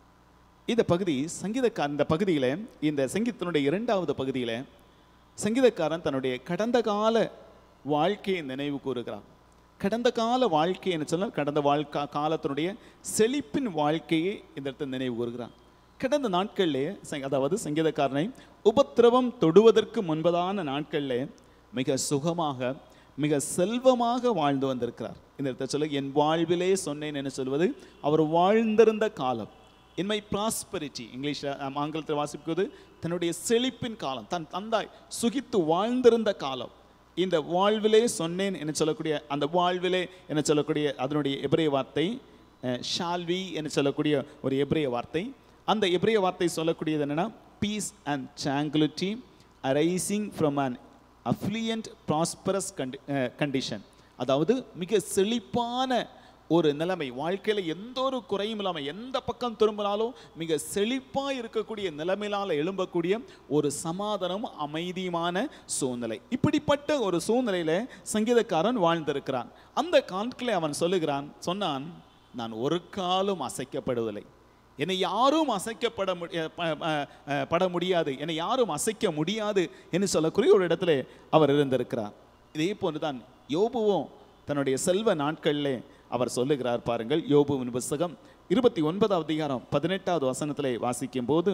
A: இந்த பகுதி சங்கீதக்காரன் இந்த பகுதியில் இந்த சங்கீதத்தினுடைய இரண்டாவது பகுதியில் சங்கீதக்காரன் தன்னுடைய கடந்த கால வாழ்க்கையை நினைவு கூறுகிறான் கடந்த கால வாழ்க்கை என்ன சொன்னால் கடந்த வாழ்க்கா காலத்தினுடைய செழிப்பின் வாழ்க்கையை இந்த இடத்துல நினைவு கூறுகிறான் கடந்த நாட்களிலே சங்க- அதாவது சங்கீதக்காரனை உபத்திரவம் தொடுவதற்கு முன்பதான நாட்களிலே மிக சுகமாக மிக செல்வமாக வாழ்ந்து வந்திருக்கிறார் இந்த இடத்துல சொல்ல என் வாழ்விலே சொன்னேன் என்று சொல்வது அவர் வாழ்ந்திருந்த காலம் இன் மை ப்ராஸ்பரிட்டி இங்கிலீஷில் ஆங்கிலத்தில் வாசிப்பது தன்னுடைய செழிப்பின் காலம் தன் தந்தாய் சுகித்து வாழ்ந்திருந்த காலம் இந்த வாழ்விலே சொன்னேன் என்று சொல்லக்கூடிய அந்த வாழ்விலே என்று சொல்லக்கூடிய அதனுடைய எபிரேய வார்த்தை ஷால்வி என்று சொல்லக்கூடிய ஒரு எபிரிய வார்த்தை அந்த எபிரிய வார்த்தை சொல்லக்கூடியது என்னன்னா peace and tranquility arising from an affluent prosperous கண்டி கண்டிஷன் அதாவது மிக செழிப்பான ஒரு நிலைமை வாழ்க்கையில் எந்த ஒரு குறையும் இல்லாமல் எந்த பக்கம் திரும்பினாலும் மிக செழிப்பாக இருக்கக்கூடிய நிலைமையினால் எழும்பக்கூடிய ஒரு சமாதானம் அமைதியுமான சூழ்நிலை இப்படிப்பட்ட ஒரு சூழ்நிலையில் சங்கீதக்காரன் வாழ்ந்திருக்கிறான் அந்த காண்களை அவன் சொல்லுகிறான் சொன்னான் நான் ஒரு காலம் அசைக்கப்படுவதில்லை என்னை யாரும் அசைக்கப்பட மு- அஹ் ப- அஹ் அஹ் பட முடியாது என்னை யாரும் அசைக்க முடியாது என்று சொல்லக்கூடிய ஒரு இடத்துல அவர் இருந்திருக்கிறார் இதே போன்றுதான் யோபுவும் தன்னுடைய செல்வ நாட்களிலே அவர் சொல்லுகிறார் பாருங்கள் யோபுவின் புஸ்தகம் இருபத்தி ஒன்பதாவது அதிகாரம் பதினெட்டாவது வசனத்திலே வாசிக்கும் போது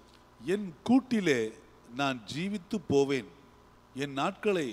B: என் கூட்டிலே நான் ஜீவித்து போவேன் என் நாட்களை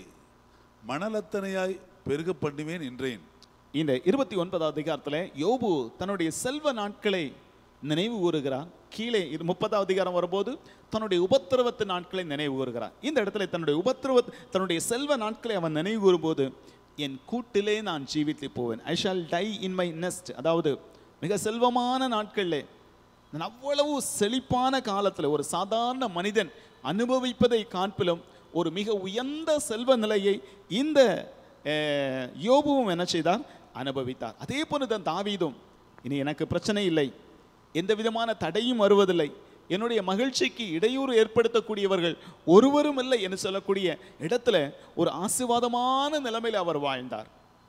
B: மணலத்தனையாய் பெருக பண்ணுவேன் என்றேன்
A: இந்த இருபத்தி ஒன்பதாவது அதிகாரத்தில் யோபு தன்னுடைய செல்வ நாட்களை நினைவு கூறுகிறார் கீழே இது முப்பதாவது அதிகாரம் வரும்போது தன்னுடைய உபத்திரவத்து நாட்களை நினைவு கூறுகிறார் இந்த இடத்துல தன்னுடைய உபத்திரவ தன்னுடைய செல்வ நாட்களை அவன் நினைவு கூறும்போது என் கூட்டிலே நான் ஜீவித்து போவேன் I shall die in my nest அதாவது மிக செல்வமான நாட்களிலே நான் அவ்வளவு செழிப்பான காலத்தில் ஒரு சாதாரண மனிதன் அனுபவிப்பதை காண்பிலும் ஒரு மிக உயர்ந்த செல்வ நிலையை இந்த அஹ், யோபுவும் என்ன செய்தார் அனுபவித்தார் அதே போல தான் தாவீதும் இனி எனக்கு பிரச்சனை இல்லை எந்த விதமான தடையும் வருவதில்லை என்னுடைய மகிழ்ச்சிக்கு இடையூறு ஏற்படுத்தக்கூடியவர்கள் ஒருவரும் இல்லை என்று சொல்லக்கூடிய இடத்துல ஒரு ஆசீர்வாதமான நிலைமையில் அவர் வாழ்ந்தார்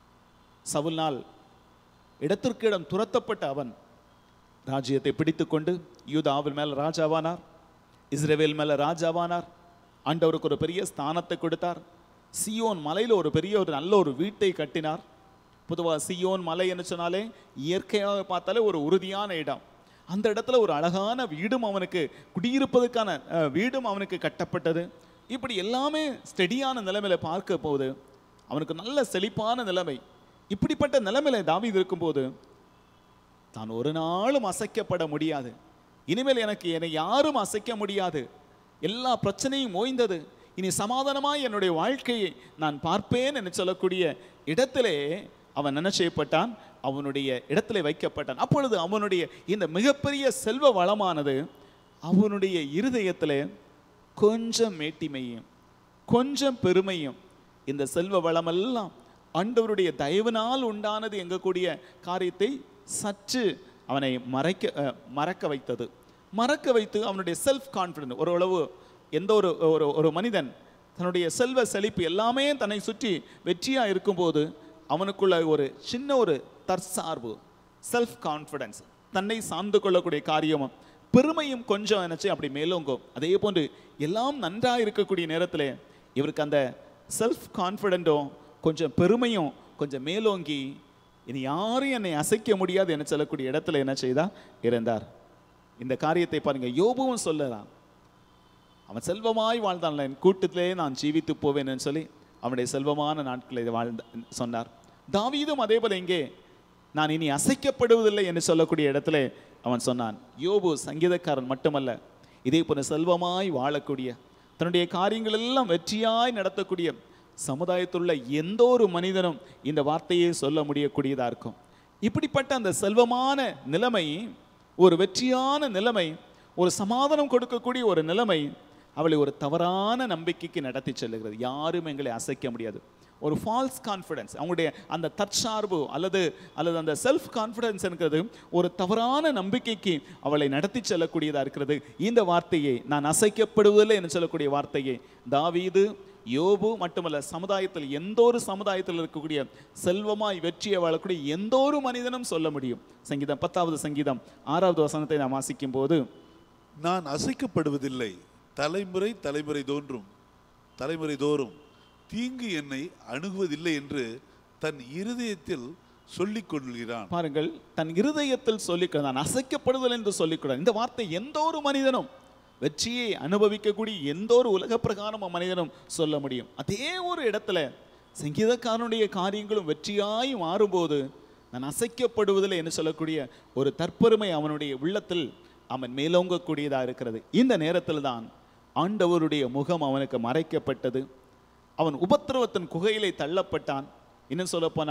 A: சவுல்னால் இடத்திற்கு இடம் துரத்தப்பட்ட அவன் ராஜ்யத்தை பிடித்துக்கொண்டு யூதாவில் மேல் ராஜாவானார் இஸ்ரவேல் மேல ராஜாவானார் ஆண்டவருக்கு ஒரு பெரிய ஸ்தானத்தை கொடுத்தார் சியோன் மலையில் ஒரு பெரிய ஒரு நல்ல ஒரு வீட்டை கட்டினார் பொதுவாக சியோன் மலை என்று சொன்னாலே இயற்கையாக பார்த்தாலே ஒரு உறுதியான இடம் அந்த இடத்துல ஒரு அழகான வீடும் அவனுக்கு குடியிருப்பதற்கான அஹ், வீடும் அவனுக்கு கட்டப்பட்டது இப்படி எல்லாமே ஸ்டெடியான நிலைமையில பார்க்க போகுது அவனுக்கு நல்ல செழிப்பான நிலைமை இப்படிப்பட்ட நிலைமையில தாவீது இருக்கும்போது தான் ஒரு நாளும் அசைக்கப்பட முடியாது இனிமேல் எனக்கு என்னை யாரும் அசைக்க முடியாது எல்லா பிரச்சனையும் ஓய்ந்தது இனி சமாதானமாய் என்னுடைய வாழ்க்கையை நான் பார்ப்பேன் என்று சொல்லக்கூடிய இடத்திலே அவன் என்ன செய்யப்பட்டான் அவனுடைய இடத்திலே வைக்கப்பட்டான் அப்பொழுது அவனுடைய இந்த மிகப்பெரிய செல்வ வளமானது அவனுடைய இருதயத்திலே கொஞ்சம் மேட்டிமையும் கொஞ்சம் பெருமையும் இந்த செல்வ வளமெல்லாம் ஆண்டவருடைய தயவினால் உண்டானது எங்கக்கூடிய காரியத்தை சற்று அவனை மறைக்க அஹ், மறக்க வைத்தது மறக்க வைத்து அவனுடைய செல்ஃப் கான்ஃபிடன்ட் ஓரளவு எந்த ஒரு ஒரு ஒரு மனிதன் தன்னுடைய செல்வ செழிப்பு எல்லாமே தன்னை சுற்றி வெற்றியாக இருக்கும்போது அவனுக்குள்ள ஒரு சின்ன ஒரு தற்சார்பு செல்ஃப் கான்ஃபிடன்ஸ் தன்னை சார்ந்து கொள்ளக்கூடிய காரியமும் பெருமையும் கொஞ்சம் நினச்சி அப்படி மேலோங்கும் அதே போன்று எல்லாம் நன்றாக இருக்கக்கூடிய நேரத்தில் இவருக்கு அந்த செல்ஃப் கான்ஃபிடென்ட்டும் கொஞ்சம் பெருமையும் கொஞ்சம் மேலோங்கி இனி யாரும் என்னை அசைக்க முடியாது என சொல்லக்கூடிய இடத்துல என்ன செய்தா இருந்தார் இந்த காரியத்தை பாருங்க யோபுவும் சொல்லலாம் அவன் செல்வமாய் வாழ்ந்தான் என் கூட்டத்திலே நான் ஜீவித்து போவேன்னு சொல்லி அவனுடைய செல்வமான நாட்களை வாழ்ந்த சொன்னார் தாவீதும் அதே போல இங்கே நான் இனி அசைக்கப்படுவதில்லை என்று சொல்லக்கூடிய இடத்துல அவன் சொன்னான் யோபு சங்கீதக்காரன் மட்டுமல்ல இதே போல செல்வமாய் வாழக்கூடிய தன்னுடைய காரியங்கள் எல்லாம் வெற்றியாய் நடத்தக்கூடிய சமுதாயத்தில் உள்ள எந்த ஒரு மனிதனும் இந்த வார்த்தையை சொல்ல முடியக்கூடியதா இருக்கும் இப்படிப்பட்ட அந்த செல்வமான நிலைமை ஒரு வெற்றியான நிலைமை ஒரு சமாதானம் கொடுக்கக்கூடிய ஒரு நிலைமை அவளை ஒரு தவறான நம்பிக்கைக்கு நடத்தி செல்லுகிறது யாரும் எங்களை அசைக்க முடியாது ஒரு ஃபால்ஸ் கான்ஃபிடன்ஸ் அவங்களுடைய அந்த தற்சார்பு அல்லது அல்லது அந்த செல்ஃப் கான்ஃபிடன்ஸ் இருக்கிறது ஒரு தவறான நம்பிக்கைக்கு அவளை நடத்தி செல்லக்கூடியதாக இருக்கிறது இந்த வார்த்தையை நான் அசைக்கப்படுவதில்லை என்று சொல்லக்கூடிய வார்த்தையை தாவீது யோபு மட்டுமல்ல சமுதாயத்தில் எந்த ஒரு சமுதாயத்தில் இருக்கக்கூடிய செல்வமாய் வெற்றியை வாழக்கூடிய எந்த ஒரு மனிதனும் சொல்ல முடியும் சங்கீதம் பத்தாவது சங்கீதம் ஆறாவது வசனத்தை நாம் வாசிக்கும் போது
B: நான் அசைக்கப்படுவதில்லை தலைமுறை தலைமுறை தோன்றும் தலைமுறை தோறும் தீங்கு என்னை அணுகுவதில்லை என்று தன் இருதயத்தில் சொல்லிக் கொள்கிறான்
A: பாருங்கள் தன் இருதயத்தில் சொல்லிக்கிறான் நான் அசைக்கப்படுதல் என்று சொல்லிக்கிறான் இந்த வார்த்தை எந்த ஒரு மனிதனும் வெற்றியை அனுபவிக்கக்கூடிய எந்த ஒரு உலக பிரகாரம் மனிதனும் சொல்ல முடியும் அதே ஒரு இடத்துல சங்கீதக்காரனுடைய காரியங்களும் வெற்றியாய் மாறும்போது நான் அசைக்கப்படுவதில்லை என்று சொல்லக்கூடிய ஒரு தற்பெருமை அவனுடைய உள்ளத்தில் அவன் மேலோங்கக்கூடியதாக இருக்கிறது இந்த நேரத்தில் தான் ஆண்டவருடைய முகம் அவனுக்கு மறைக்கப்பட்டது அவன் உபத்திரவத்தின் குகையிலே தள்ளப்பட்டான் இன்னும் சொல்லப்போனால்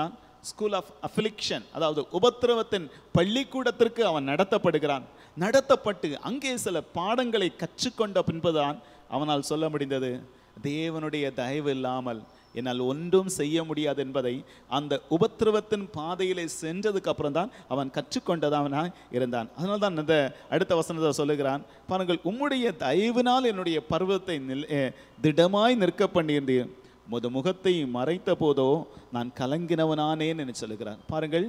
A: ஸ்கூல் ஆஃப் அஃபிலிக்ஷன் அதாவது உபத்திரவத்தின் பள்ளிக்கூடத்திற்கு அவன் நடத்தப்படுகிறான் நடத்தப்பட்டு அங்கே சில பாடங்களை கற்றுக்கொண்ட பின்புதான் அவனால் சொல்ல முடிந்தது தேவனுடைய தயவு இல்லாமல் என்னால் ஒன்றும் செய்ய முடியாது என்பதை அந்த உபத்திரவத்தின் பாதையிலே சென்றதுக்கு அப்புறம் தான் அவன் கற்றுக்கொண்டதவனாய் இருந்தான் அதனால தான் இந்த அடுத்த வசனத்தை சொல்லுகிறான் பாருங்கள் உம்முடைய தயவினால் என்னுடைய பருவத்தை நில் அஹ், திடமாய் நிற்க பண்ணியிருந்தீர் முது முகத்தை மறைத்த போதோ நான் கலங்கினவனானேன் என்று சொல்லுகிறான் பாருங்கள்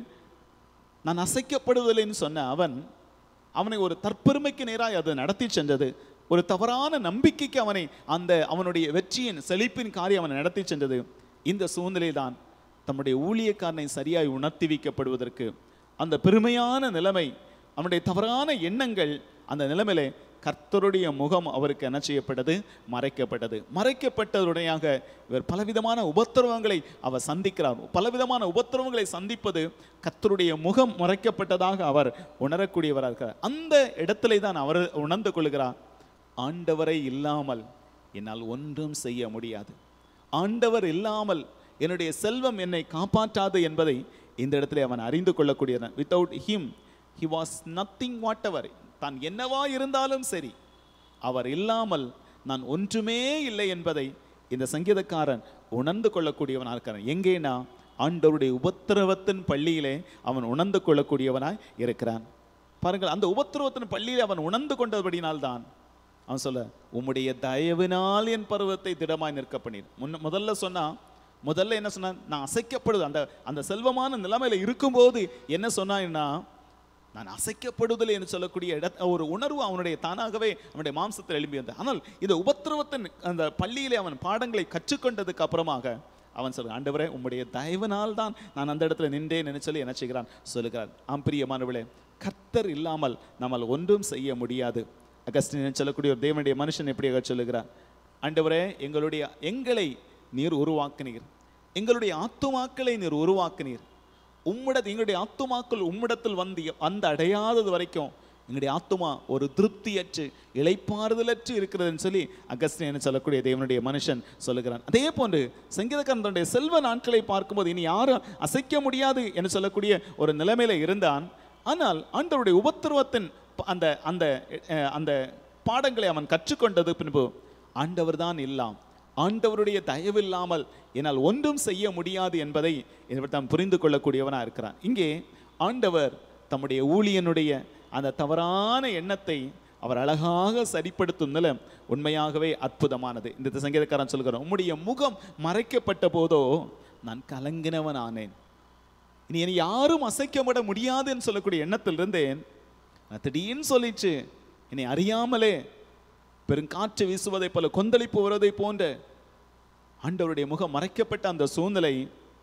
A: நான் அசைக்கப்படுவதில்லைன்னு சொன்ன அவன் அவனை ஒரு தற்பெருமைக்கு நேராய் அது நடத்தி சென்றது ஒரு தவறான நம்பிக்கைக்கு அவனை அந்த அவனுடைய வெற்றியின் செழிப்பின் காரியம் அவனை நடத்தி சென்றது இந்த சூழ்நிலை தான் தம்முடைய ஊழியக்காரனை சரியாய் உணர்த்தி வைக்கப்படுவதற்கு அந்த பெருமையான நிலைமை அவனுடைய தவறான எண்ணங்கள் அந்த நிலைமையிலே கர்த்தருடைய முகம் அவருக்கு என்ன செய்யப்பட்டது மறைக்கப்பட்டது மறைக்கப்பட்டதுடையாக இவர் பலவிதமான உபத்திரவங்களை அவர் சந்திக்கிறார் பலவிதமான உபத்திரவங்களை சந்திப்பது கர்த்தருடைய முகம் மறைக்கப்பட்டதாக அவர் உணரக்கூடியவராக இருக்கிறார் அந்த இடத்திலே தான் அவர் உணர்ந்து கொள்கிறார் ஆண்டவரை இல்லாமல் என்னால் ஒன்றும் செய்ய முடியாது ஆண்டவர் இல்லாமல் என்னுடைய செல்வம் என்னை காப்பாற்றாது என்பதை இந்த இடத்துல அவன் அறிந்து கொள்ளக்கூடியவன் without him he was nothing whatever தான் என்னவா இருந்தாலும் சரி அவர் இல்லாமல் நான் ஒன்றுமே இல்லை என்பதை இந்த சங்கீதக்காரன் உணர்ந்து கொள்ளக்கூடியவனாக இருக்கிறான் எங்கேனா ஆண்டவருடைய உபத்திரவத்தின் பள்ளியிலே அவன் உணர்ந்து கொள்ளக்கூடியவனாய் இருக்கிறான் பாருங்கள் அந்த உபத்திரவத்தின் பள்ளியிலே அவன் உணர்ந்து கொண்டபடினால்தான் அவன் சொல்ல உம்முடைய தயவினால் என் பருவத்தை திடமாய் நிற்க பண்ணீர் முன்ன முதல்ல சொன்னா முதல்ல என்ன சொன்னான் நான் அசைக்கப்படுது அந்த அந்த செல்வமான நிலைமையில இருக்கும்போது என்ன சொன்னான்னா நான் அசைக்கப்படுதல் என்று சொல்லக்கூடிய இட ஒரு உணர்வு அவனுடைய தானாகவே அவனுடைய மாம்சத்தில் எழும்பி வந்தது ஆனால் இந்த உபத்திரவத்தின் அந்த பள்ளியிலே அவன் பாடங்களை கற்றுக்கொண்டதுக்கு அப்புறமாக அவன் சொல்கிறான் ஆண்டவரே உம்முடைய தயவினால் தான் நான் அந்த இடத்துல நின்றேன் என்று சொல்லி என்ன செய்கிறான் சொல்லுகிறான் ஆம் பிரியமானவளே கர்த்தர் இல்லாமல் நம்மால் ஒன்றும் செய்ய முடியாது அகஸ்டின் சொல்லக்கூடிய ஒரு தேவனுடைய மனுஷன் எப்படியாக சொல்லுகிறார் ஆண்டவரே எங்களுடைய எங்களை நீர் உருவாக்கினீர் எங்களுடைய ஆத்துமாக்களை நீர் உருவாக்கினீர் உம்மிடத்து எங்களுடைய ஆத்துமாக்கள் உம்மிடத்தில் வந்து வந்து அடையாதது வரைக்கும் எங்களுடைய ஆத்துமா ஒரு திருப்தியற்று இளைப்பாறுதலற்று இருக்கிறதுன்னு சொல்லி அகஸ்டின் என்ன சொல்லக்கூடிய தேவனுடைய மனுஷன் சொல்லுகிறான் அதே போன்று சங்கீதக்காரன் தன்னுடைய செல்வ நாட்களை பார்க்கும்போது இனி யாரும் அசைக்க முடியாது என்று சொல்லக்கூடிய ஒரு நிலைமையில இருந்தான் ஆனால் ஆண்டவருடைய உபத்திரவத்தின் ப- அந்த அந்த அஹ், அந்த பாடங்களை அவன் கற்றுக்கொண்டது பின்பு ஆண்டவர் தான் இல்லாம் ஆண்டவருடைய தயவில்லாமல் என்னால் ஒன்றும் செய்ய முடியாது என்பதை இவர் தான் புரிந்து கொள்ளக்கூடியவனாக இருக்கிறான் இங்கே ஆண்டவர் தம்முடைய ஊழியனுடைய அந்த தவறான எண்ணத்தை அவர் அழகாக சரிப்படுத்தும் நிலை உண்மையாகவே அற்புதமானது இந்த சங்கீதக்காரன் சொல்கிறான் உம்முடைய முகம் மறைக்கப்பட்ட போதோ நான் கலங்கினவன் ஆனேன் இனி என்னை யாரும் அசைக்கப்பட முடியாதுன்னு சொல்லக்கூடிய எண்ணத்தில் இருந்தேன் நான் திடீர்னு சொல்லிச்சு என்னை அறியாமலே பெருங்காற்று வீசுவதை போல கொந்தளிப்பு வருவதை போன்ற ஆண்டவருடைய முகம் மறைக்கப்பட்ட அந்த சூழ்நிலை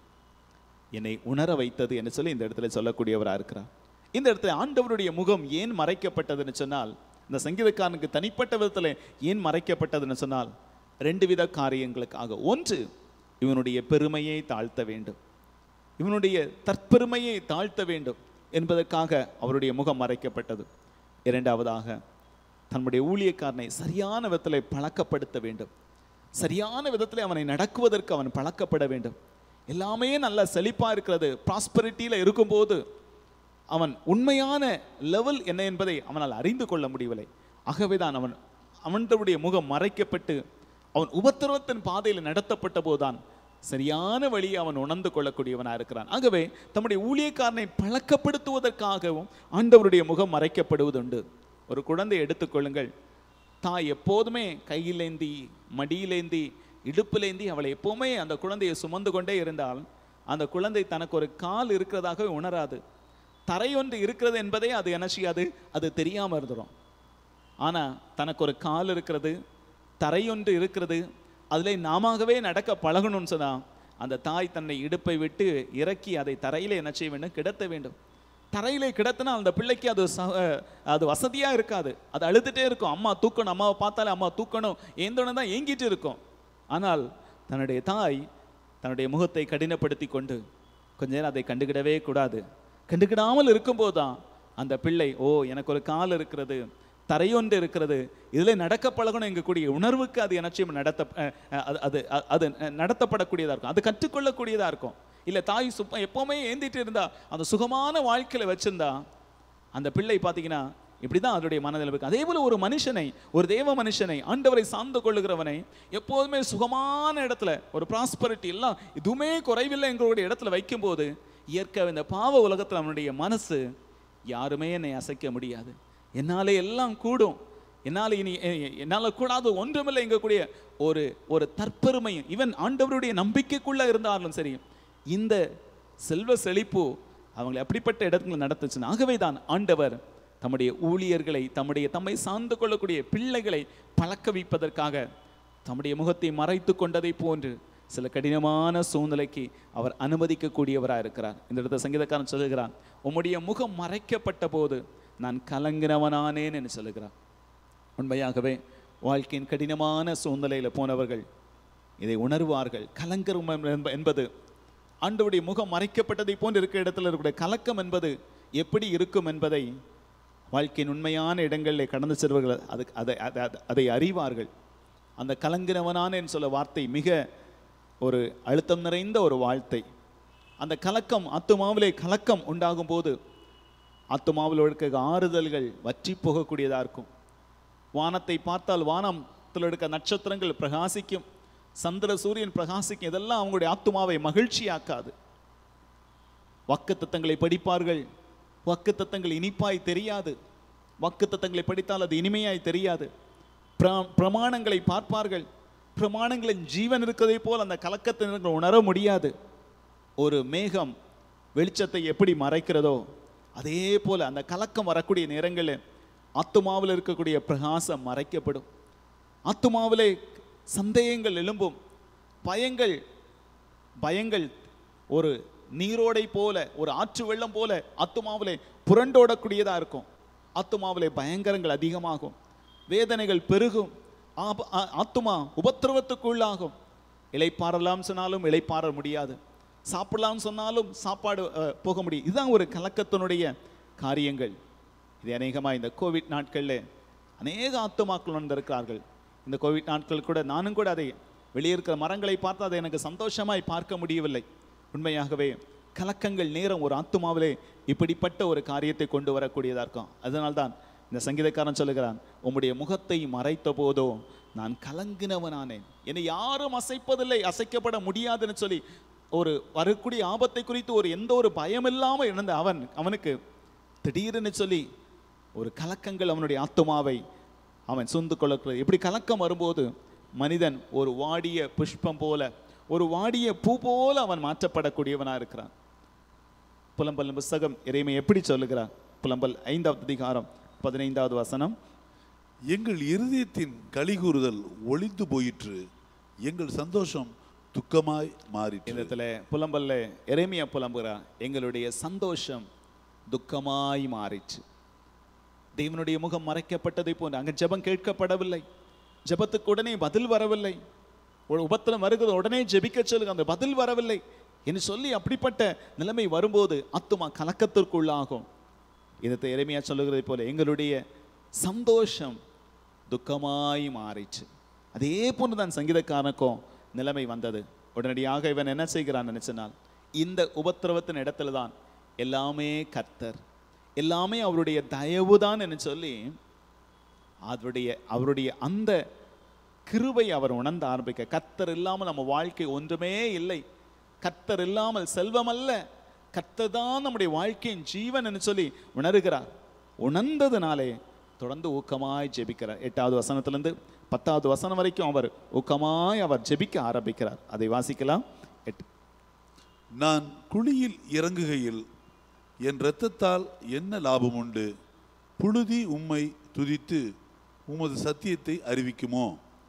A: என்னை உணர வைத்தது என்று சொல்லி இந்த இடத்துல சொல்லக்கூடியவராக இருக்கிறார் இந்த இடத்துல ஆண்டவருடைய முகம் ஏன் மறைக்கப்பட்டதுன்னு சொன்னால் இந்த சங்கீதக்காரனுக்கு தனிப்பட்ட விதத்தில் ஏன் மறைக்கப்பட்டதுன்னு சொன்னால் ரெண்டு வித காரியங்களுக்காக ஒன்று இவனுடைய பெருமையை தாழ்த்த வேண்டும் இவனுடைய தற்பெருமையை தாழ்த்த வேண்டும் என்பதற்காக அவருடைய முகம் மறைக்கப்பட்டது இரண்டாவதாக தன்னுடைய ஊழியக்காரனை சரியான விதத்தில் பழக்கப்படுத்த வேண்டும் சரியான விதத்தில் அவனை நடக்குவதற்கு அவன் பழக்கப்பட வேண்டும் எல்லாமே நல்ல செழிப்பாக இருக்கிறது ப்ராஸ்பரிட்டியில் இருக்கும்போது அவன் உண்மையான லெவல் என்ன என்பதை அவனால் அறிந்து கொள்ள முடியவில்லை ஆகவே தான் அவன் அவனுடைய முகம் மறைக்கப்பட்டு அவன் உபத்திரவத்தின் பாதையில் நடத்தப்பட்ட போதுதான் சரியான வழியை அவன் உணர்ந்து கொள்ளக்கூடியவனாக இருக்கிறான் ஆகவே தம்முடைய ஊழியக்காரனை பழக்கப்படுத்துவதற்காகவும் ஆண்டவருடைய முகம் மறைக்கப்படுவதுண்டு ஒரு குழந்தை எடுத்துக்கொள்ளுங்கள் தாய் எப்போதுமே கையிலேந்தி மடியிலேந்தி இடுப்பிலேந்தி அவளை எப்போவுமே அந்த குழந்தையை சுமந்து கொண்டே இருந்தால் அந்த குழந்தை தனக்கு ஒரு கால் இருக்கிறதாகவே உணராது தரை ஒன்று இருக்கிறது என்பதே அது என்ன செய்யாது அது தெரியாமல் இருந்துடும் ஆனால் தனக்கு ஒரு கால் இருக்கிறது தரை ஒன்று இருக்கிறது அதில் நாமாகவே நடக்க பழகணும்னு சொன்னா அந்த தாய் தன்னை இடுப்பை விட்டு இறக்கி அதை தரையிலே என்ன செய்ய வேண்டும் கிடத்த வேண்டும் தரையிலே கிடத்தினா அந்த பிள்ளைக்கு அது ச- அஹ் அது வசதியாக இருக்காது அது அழுதுகிட்டே இருக்கும் அம்மா தூக்கணும் அம்மாவை பார்த்தாலே அம்மா தூக்கணும் ஏந்தோன்னு தான் ஏங்கிட்டு இருக்கும் ஆனால் தன்னுடைய தாய் தன்னுடைய முகத்தை கடினப்படுத்தி கொண்டு கொஞ்ச நேரம் அதை கண்டுக்கிடவே கூடாது கண்டுக்கிடாமல் இருக்கும்போது தான் அந்த பிள்ளை ஓ எனக்கு ஒரு கால் இருக்கிறது தரையொன்று இருக்கிறது இதில் நடக்க பழகணும் எங்கக்கூடிய உணர்வுக்கு அது என்ன செய்யும் நடத்த அஹ், அஹ், அது அது அது நடத்தப்படக்கூடியதாக இருக்கும் அது கற்றுக்கொள்ளக்கூடியதாக இருக்கும் இல்லை தாய் சுப்ப எப்பவுமே ஏந்திட்டு இருந்தா அந்த சுகமான வாழ்க்கையில வச்சிருந்தா அந்த பிள்ளை பார்த்தீங்கன்னா இப்படிதான் அதனுடைய மனதில் இருக்கு அதே போல ஒரு மனுஷனை ஒரு தேவ மனுஷனை ஆண்டவரை சார்ந்து கொள்ளுகிறவனை எப்போதுமே சுகமான இடத்துல ஒரு ப்ராஸ்பரிட்டி எல்லாம் எதுவுமே குறைவில்லை எங்களுடைய இடத்துல வைக்கும்போது இயற்கை இந்த பாவ உலகத்தில் அவனுடைய மனசு யாருமே என்னை அசைக்க முடியாது என்னாலே எல்லாம் கூடும் என்னால் இனி எ- என்னால் கூடாது ஒன்றுமில்லை எங்கக்கூடிய ஒரு ஒரு தற்பெருமை இவன் ஆண்டவருடைய நம்பிக்கைக்குள்ள இருந்தாலும் சரி இந்த செல்வ செழிப்பு அவங்களை அப்படிப்பட்ட இடத்துல நடத்துச்சு ஆகவே தான் ஆண்டவர் தம்முடைய ஊழியர்களை தம்முடைய தம்மை சார்ந்து கொள்ளக்கூடிய பிள்ளைகளை பழக்க வைப்பதற்காக தம்முடைய முகத்தை மறைத்து கொண்டதை போன்று சில கடினமான சூழ்நிலைக்கு அவர் அனுமதிக்கக்கூடியவராக இருக்கிறார் இந்த இடத்துல சங்கீதக்காரன் சொல்லுகிறான் உம்முடைய முகம் மறைக்கப்பட்ட போது நான் கலங்கினவனானேன் என்று சொல்லுகிறான் உண்மையாகவே வாழ்க்கையின் கடினமான சூழ்நிலையில் போனவர்கள் இதை உணர்வார்கள் கலங்கரும் என்ப- என்பது ஆண்டவருடைய முகம் மறைக்கப்பட்டதை போன்று இருக்கிற இடத்துல இருக்கக்கூடிய கலக்கம் என்பது எப்படி இருக்கும் என்பதை வாழ்க்கையின் உண்மையான இடங்களில் கடந்து செல்வர்கள் அதுக்கு அதை அதை- அதை- அதை அறிவார்கள் அந்த கலங்கினவனான என்று சொல்ல வார்த்தை மிக ஒரு அழுத்தம் நிறைந்த ஒரு வார்த்தை அந்த கலக்கம் ஆத்துமாவிலே கலக்கம் உண்டாகும் போது ஆத்துமாவில் இருக்க ஆறுதல்கள் வற்றி போகக்கூடியதாக இருக்கும் வானத்தை பார்த்தால் வானத்தில் இருக்க நட்சத்திரங்கள் பிரகாசிக்கும் சந்திர சூரியன் பிரகாசிக்கும் இதெல்லாம் அவங்களுடைய ஆத்துமாவை மகிழ்ச்சியாக்காது வாக்குத்தத்தங்களை படிப்பார்கள் வாக்குத்தத்தங்கள் இனிப்பாய் தெரியாது வாக்குத்தத்தங்களை படித்தால் அது இனிமையாய் தெரியாது பிர- பிரமாணங்களை பார்ப்பார்கள் பிரமாணங்களின் ஜீவன் இருக்கிறதை போல் அந்த கலக்கத்தை நீங்கள் உணர முடியாது ஒரு மேகம் வெளிச்சத்தை எப்படி மறைக்கிறதோ அதே போல அந்த கலக்கம் வரக்கூடிய நேரங்களில் ஆத்துமாவில் இருக்கக்கூடிய பிரகாசம் மறைக்கப்படும் ஆத்துமாவிலே சந்தேகங்கள் எழும்பும் பயங்கள் பயங்கள் ஒரு நீரோடை போல ஒரு ஆற்று வெள்ளம் போல ஆத்துமாவிலே புரண்டோடக்கூடியதா இருக்கும் ஆத்துமாவிலே பயங்கரங்கள் அதிகமாகும் வேதனைகள் பெருகும் ஆப- ஆ- ஆத்துமா உபத்திரவத்துக்குள்ளாகும் இளைப்பாறலாம் சொன்னாலும் இளைப்பாற முடியாது சாப்பிடலாம் சொன்னாலும் சாப்பாடு அஹ், போக முடியும் இதுதான் ஒரு கலக்கத்தினுடைய காரியங்கள் இது அநேகமாக இந்த கோவிட் நாட்களில் அநேக ஆத்துமாக்கள் வந்திருக்கிறார்கள் இந்த கோவிட் நாட்கள் கூட நானும் கூட அதை வெளியே இருக்கிற மரங்களை பார்த்து அதை எனக்கு சந்தோஷமாய் பார்க்க முடியவில்லை உண்மையாகவே கலக்கங்கள் நேரம் ஒரு ஆத்துமாவிலே இப்படிப்பட்ட ஒரு காரியத்தை கொண்டு வரக்கூடியதாக இருக்கும் அதனால்தான் இந்த சங்கீதக்காரன் சொல்லுகிறான் உம்முடைய முகத்தை மறைத்த போதோ நான் கலங்கினவனானேன் என்னை யாரும் அசைப்பதில்லை அசைக்கப்பட முடியாதுன்னு சொல்லி ஒரு வரக்கூடிய ஆபத்தை குறித்து ஒரு எந்த ஒரு பயம் இல்லாமல் இருந்த அவன் அவனுக்கு திடீர்னு சொல்லி ஒரு கலக்கங்கள் அவனுடைய ஆத்துமாவை அவன் சொந்து கொள்ளக்கூடாது எப்படி கலக்கம் வரும்போது மனிதன் ஒரு வாடிய புஷ்பம் போல ஒரு வாடிய பூ போல அவன் மாற்றப்படக்கூடியவனா இருக்கிறான் புலம்பல் புஸ்தகம் இறைமை எப்படி சொல்லுகிறார் புலம்பல் ஐந்தாவது அதிகாரம் பதினைந்தாவது வசனம்
B: எங்கள் இருதயத்தின் கலிகூறுதல் ஒளிந்து போயிற்று எங்கள் சந்தோஷம் துக்கமாய் மாறிற்று
A: இடத்துல புலம்பல்ல எரேமியா புலம்புகிறார் எங்களுடைய சந்தோஷம் துக்கமாய் மாறிச்சு தேவனுடைய முகம் மறைக்கப்பட்டதை போன்று அங்க ஜெபம் கேட்கப்படவில்லை ஜெபத்துக்கு உடனே பதில் வரவில்லை ஒரு உபத்திரம் வருகிறது உடனே ஜெபிக்க சொல்லுங்க அந்த பதில் வரவில்லை என்று சொல்லி அப்படிப்பட்ட நிலைமை வரும்போது ஆத்துமா கலக்கத்திற்குள்ளாகும் இதை எரேமியா சொல்லுகிறதை போல எங்களுடைய சந்தோஷம் துக்கமாய் மாறிச்சு அதே போன்று தான் சங்கீதக்காரனுக்கும் நிலைமை வந்தது உடனடியாக இவன் என்ன செய்கிறான் நினைச்சனால் இந்த உபத்திரவத்தின் இடத்துல தான் எல்லாமே கர்த்தர் எல்லாமே அவருடைய தயவுதான் என்று சொல்லி அவருடைய அவருடைய அந்த கிருபை அவர் உணர்ந்த ஆரம்பிக்க கர்த்தர் இல்லாமல் நம்ம வாழ்க்கை ஒன்றுமே இல்லை கர்த்தர் இல்லாமல் செல்வம் அல்ல கர்த்தர் தான் நம்முடைய வாழ்க்கையின் ஜீவன் என்று சொல்லி உணர்கிறார் உணர்ந்ததுனாலே தொடர்ந்து ஊக்கமாய் ஜெபிக்கிறார் எட்டாவது வசனத்திலிருந்து பத்தாவது வசனம் வரைக்கும் அவர் ஊக்கமாய் அவர் ஜெபிக்க ஆரம்பிக்கிறார் அதை வாசிக்கலாம் எட்டு
B: நான் குழியில் இறங்குகையில் என் இரத்தத்தால் என்ன லாபம் உண்டு புழுதி உம்மை துதித்து உமது சத்தியத்தை அறிவிக்குமோ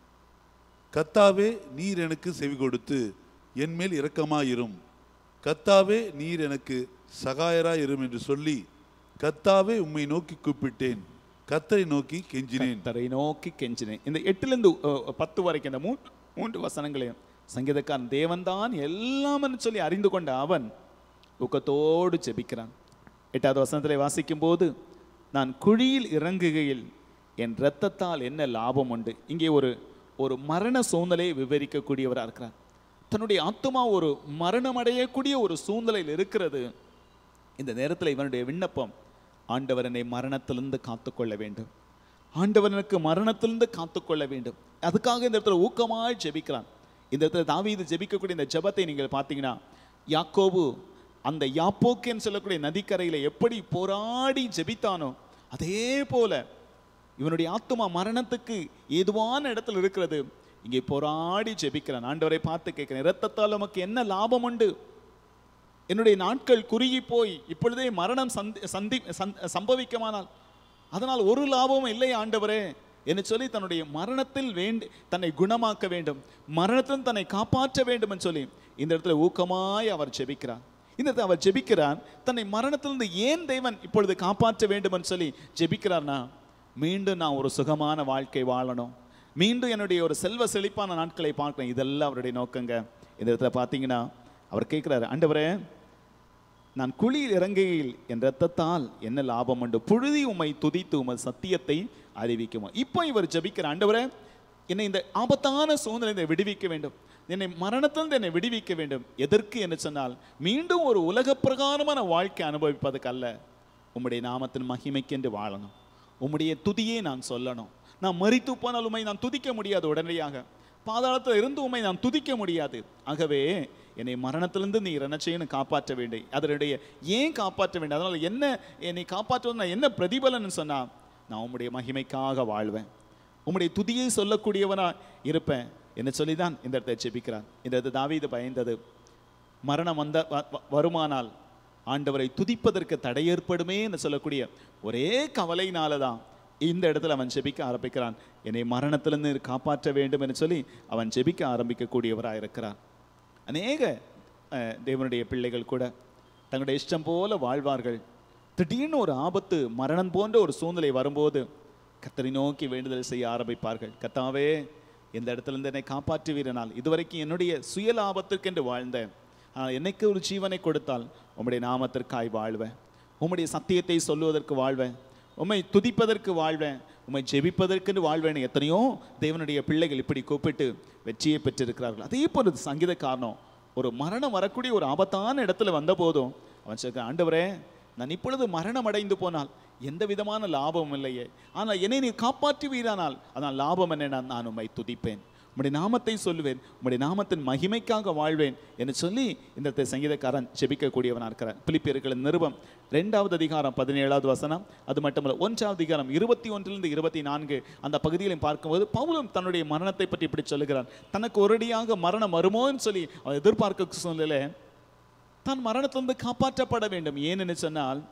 B: கத்தாவே நீர் எனக்கு செவி கொடுத்து என் மேல் இரக்கமாயிரும் கத்தாவே நீர் எனக்கு சகாயராயிரும் என்று சொல்லி கத்தாவே உம்மை நோக்கி கூப்பிட்டேன் கத்தரை நோக்கி கெஞ்சினேன்
A: கர்த்தரை நோக்கி கெஞ்சினேன் இந்த எட்டுலேருந்து அஹ், பத்து வரைக்கும் இந்த மூன்று மூன்று வசனங்களையும் சங்கீதக்காரன் தேவன்தான் எல்லாம்னு சொல்லி அறிந்து கொண்ட அவன் ஊக்கத்தோடு ஜெபிக்கிறான் எட்டாவது வசனத்திலே வாசிக்கும் போது நான் குழியில் இறங்குகையில் என் இரத்தத்தால் என்ன லாபம் உண்டு இங்கே ஒரு ஒரு மரண சூழ்நிலையை விவரிக்கக்கூடியவராக இருக்கிறார் தன்னுடைய ஆத்மா ஒரு மரணம் அடையக்கூடிய ஒரு சூழ்நிலையில் இருக்கிறது இந்த நேரத்தில் இவனுடைய விண்ணப்பம் ஆண்டவர் என்னை மரணத்திலிருந்து காத்துக்கொள்ள வேண்டும் ஆண்டவர் எனக்கு மரணத்திலிருந்து காத்துக்கொள்ள வேண்டும் அதுக்காக இந்த இடத்துல ஊக்கமாய் ஜெபிக்கிறான் இந்த இடத்துல தாவீது ஜெபிக்கக்கூடிய இந்த ஜெபத்தை நீங்கள் பார்த்தீங்கன்னா யாக்கோபு அந்த யாப்போக்கேன்னு சொல்லக்கூடிய நதிக்கரையில எப்படி போராடி ஜெபித்தானோ அதே போல இவனுடைய ஆத்துமா மரணத்துக்கு ஏதுவான இடத்துல இருக்கிறது இங்கே போராடி ஜெபிக்கிறான் ஆண்டவரை பார்த்து கேட்கிறேன் இரத்தத்தால் நமக்கு என்ன லாபம் உண்டு என்னுடைய நாட்கள் குறுகி போய் இப்பொழுதே மரணம் சந்தி சந்தி சந்- சம்பவிக்குமானால் அதனால் ஒரு லாபமும் இல்லை ஆண்டவரே என்று சொல்லி தன்னுடைய மரணத்தில் வேண்டி தன்னை குணமாக்க வேண்டும் மரணத்தில் தன்னை காப்பாற்ற வேண்டும் என்று சொல்லி இந்த இடத்துல ஊக்கமாய் அவர் ஜெபிக்கிறார் இந்த இடத்துல அவர் ஜெபிக்கிறார் தன்னை மரணத்திலிருந்து ஏன் தேவன் இப்பொழுது காப்பாற்ற வேண்டும் என்று சொல்லி ஜெபிக்கிறார்னா மீண்டும் நான் ஒரு சுகமான வாழ்க்கை வாழணும் மீண்டும் என்னுடைய ஒரு செல்வ செழிப்பான நாட்களை பார்க்கணும் இதெல்லாம் அவருடைய நோக்கங்க இந்த இடத்துல பார்த்தீங்கன்னா அவர் கேட்குறாரு ஆண்டவரே நான் குழியில் இறங்குகையில் என் ரத்தத்தால் என்ன லாபம் உண்டு புழுதி உம்மை துதித்து உமது சத்தியத்தை அறிவிக்குமா இப்போ இவர் ஜெபிக்கிற ஆண்டவரே என்னை இந்த ஆபத்தான சூழ்நிலை விடுவிக்க வேண்டும் என்னை மரணத்திலிருந்து என்னை விடுவிக்க வேண்டும் எதற்கு என்று சொன்னால் மீண்டும் ஒரு உலக பிரகாரமான வாழ்க்கை அனுபவிப்பதற்கு அல்ல உம்முடைய நாமத்தின் மகிமைக்கென்று வாழணும் உம்முடைய துதியை நான் சொல்லணும் நான் மறித்து போனால் உம்மை நான் துதிக்க முடியாது உடனடியாக பாதாளத்தில் இருந்து உம்மை நான் துதிக்க முடியாது ஆகவே என்னை மரணத்திலிருந்து நீ என்ன செய்யணும் காப்பாற்ற வேண்டும் அதனுடைய ஏன் காப்பாற்ற வேண்டும் அதனால என்ன என்னை காப்பாற்றுவது நான் என்ன பிரதிபலன் சொன்னா நான் உம்முடைய மகிமைக்காக வாழ்வேன் உம்முடைய துதியை சொல்லக்கூடியவனா இருப்பேன் என்ன சொல்லி தான் இந்த இடத்தை ஜெபிக்கிறான் இந்த இடத்தை தாவீது பயந்தது மரணம் வந்த வ- வ- வருமானால் ஆண்டவரை துதிப்பதற்கு தடை ஏற்படுமே என்று சொல்லக்கூடிய ஒரே கவலையினால தான் இந்த இடத்துல அவன் ஜெபிக்க ஆரம்பிக்கிறான் என்னை மரணத்திலிருந்து காப்பாற்ற வேண்டும் என்று சொல்லி அவன் ஜெபிக்க ஆரம்பிக்கக்கூடியவராக இருக்கிறான் அநேக அஹ், தேவனுடைய பிள்ளைகள் கூட தங்களுடைய இஷ்டம் போல வாழ்வார்கள் திடீர்னு ஒரு ஆபத்து மரணம் போன்ற ஒரு சூழ்நிலை வரும்போது கத்தரை நோக்கி வேண்டுதல் செய்ய ஆரம்பிப்பார்கள் கத்தாவே இந்த இடத்துல இருந்து என்னை காப்பாற்றுவீரனால் இதுவரைக்கும் என்னுடைய சுய லாபத்திற்கென்று வாழ்ந்தேன் ஆனால் என்னைக்கு ஒரு ஜீவனை கொடுத்தால் உம்முடைய நாமத்திற்காய் வாழ்வேன் உம்முடைய சத்தியத்தை சொல்லுவதற்கு வாழ்வேன் உம்மை துதிப்பதற்கு வாழ்வேன் உம்மை ஜெபிப்பதற்கென்று வாழ்வேன் எத்தனையோ தேவனுடைய பிள்ளைகள் இப்படி கூப்பிட்டு வெற்றியை பெற்றிருக்கிறார்கள் அதே போல சங்கீதக்காரனும் ஒரு மரணம் வரக்கூடிய ஒரு ஆபத்தான இடத்துல வந்த போதும் அவன் சொல்ல ஆண்டவரே நான் இப்பொழுது மரணம் அடைந்து போனால் எந்த விதமான லாபமும் இல்லையே ஆனால் என்னை நீ காப்பாற்றுவீரானால் அதனால் லாபம் என்ன நான் உம்மை துதிப்பேன் உம்முடைய நாமத்தை சொல்லுவேன் உம்முடைய நாமத்தின் மகிமைக்காக வாழ்வேன் என்று சொல்லி இந்த இடத்துல சங்கீதக்காரன் ஜெபிக்கக்கூடியவனாக இருக்கிறார் பிலிப்பியர்களின் நிருபம் ரெண்டாவது அதிகாரம் பதினேழாவது வசனம் அது மட்டுமல்ல ஒன்றாவது அதிகாரம் இருபத்தி ஒன்றிலிருந்து இருபத்தி நான்கு அந்த பகுதியிலும் பார்க்கும்போது பவுலும் தன்னுடைய மரணத்தை பற்றி இப்படி சொல்லுகிறான் தனக்கு ஒரடியாக மரணம் வருமோன்னு சொல்லி அவன் எதிர்பார்க்க சூழ்நிலை தான் மரணத்திலிருந்து காப்பாற்றப்பட வேண்டும் ஏன்னு சொன்னால்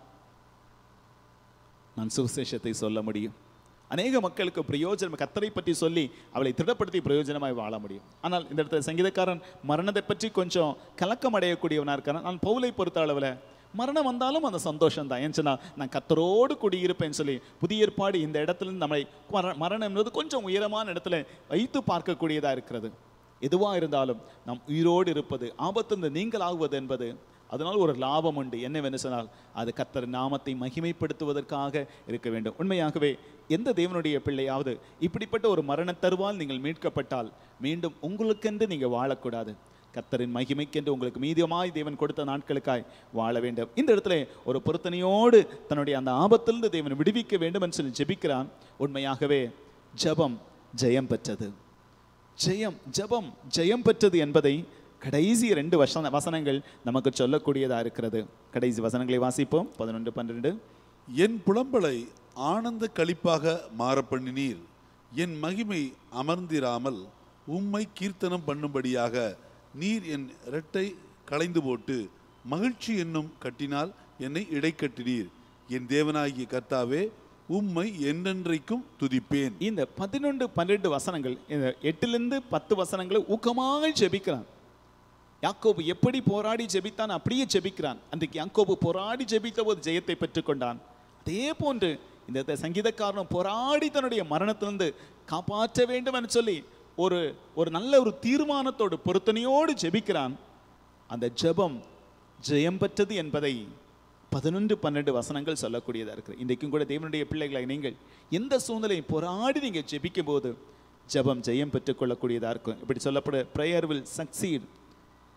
A: நான் சுவிசேஷத்தை சொல்ல முடியும் அநேக மக்களுக்கு பிரயோஜனம் கத்தரை பற்றி சொல்லி அவளை திடப்படுத்தி பிரயோஜனமாய் வாழ முடியும் ஆனால் இந்த இடத்துல சங்கீதக்காரன் மரணத்தை பற்றி கொஞ்சம் கலக்கம் அடையக்கூடியவனா இருக்கான் நான் பவுலை பொறுத்த அளவில் மரணம் வந்தாலும் அந்த சந்தோஷம் தான் ஏன்னு சொன்னா நான் கத்தரோடு குடியிருப்பேன்னு சொல்லி புதிய ஏற்பாடு இந்த இடத்துல இருந்து நம்மளை மர- மரணம் என்பது கொஞ்சம் உயரமான இடத்துல வைத்து பார்க்கக்கூடியதா இருக்கிறது எதுவாக இருந்தாலும் நாம் உயிரோடு இருப்பது ஆபத்திலிருந்து நீங்கள் ஆகுவது என்பது அதனால் ஒரு லாபம் உண்டு என்னவென்று சொன்னால் அது கத்தர் நாமத்தை மகிமைப்படுத்துவதற்காக இருக்க வேண்டும் உண்மையாகவே எந்த தேவனுடைய பிள்ளையாவது இப்படிப்பட்ட ஒரு மரண தருவால் நீங்கள் மீட்கப்பட்டால் மீண்டும் உங்களுக்கென்று நீங்கள் வாழக்கூடாது கத்தரின் மகிமைக்கென்று உங்களுக்கு மீதியமாய் தேவன் கொடுத்த நாட்களுக்காய் வாழ வேண்டும் இந்த இடத்துல ஒரு பொருத்தனையோடு தன்னுடைய அந்த ஆபத்திலிருந்து தேவன் விடுவிக்க வேண்டும் என்று சொல்லி ஜெபிக்கிறான் உண்மையாகவே ஜெபம் ஜெயம் பெற்றது ஜெயம் ஜெபம் ஜெயம் பெற்றது என்பதை கடைசி ரெண்டு வசன வசனங்கள் நமக்கு சொல்லக்கூடியதா இருக்கிறது கடைசி வசனங்களை வாசிப்போம் பதினொன்று பன்னிரெண்டு
B: என் புலம்பலை ஆனந்த களிப்பாக மாற பண்ணினீர் என் மகிமை அமர்ந்திராமல் உம்மை கீர்த்தனம் பண்ணும்படியாக நீர் என் இரட்டை களைந்து போட்டு மகிழ்ச்சி என்னும் கட்டினால் என்னை இடைக்கட்டினீர் என் தேவனாகிய கர்த்தாவே உம்மை என்றென்றைக்கும் துதிப்பேன்
A: இந்த பதினொன்று பன்னிரெண்டு வசனங்கள் இந்த எட்டிலிருந்து பத்து வசனங்களை ஊக்கமாக ஜெபிக்கிறான் யாக்கோபு எப்படி போராடி ஜெபித்தான் அப்படியே ஜெபிக்கிறான் அன்றைக்கு யாக்கோபு போராடி ஜெபித்த போது ஜெயத்தை பெற்றுக்கொண்டான் அதே போன்று இந்த சங்கீதக்காரனும் போராடி தன்னுடைய மரணத்திலிருந்து காப்பாற்ற வேண்டும் என்று சொல்லி ஒரு ஒரு நல்ல ஒரு தீர்மானத்தோடு பொருத்தனையோடு ஜெபிக்கிறான் அந்த ஜெபம் ஜெயம் பெற்றது என்பதை பதினொன்று பன்னெண்டு வசனங்கள் சொல்லக்கூடியதாக இருக்குது இன்றைக்கும் கூட தேவனுடைய பிள்ளைகளை நீங்கள் எந்த சூழ்நிலையும் போராடி நீங்கள் ஜெபிக்கும் போது ஜெபம் ஜெயம் பெற்றுக்கொள்ளக்கூடியதாக இருக்கும் இப்படி சொல்லப்பட prayer will succeed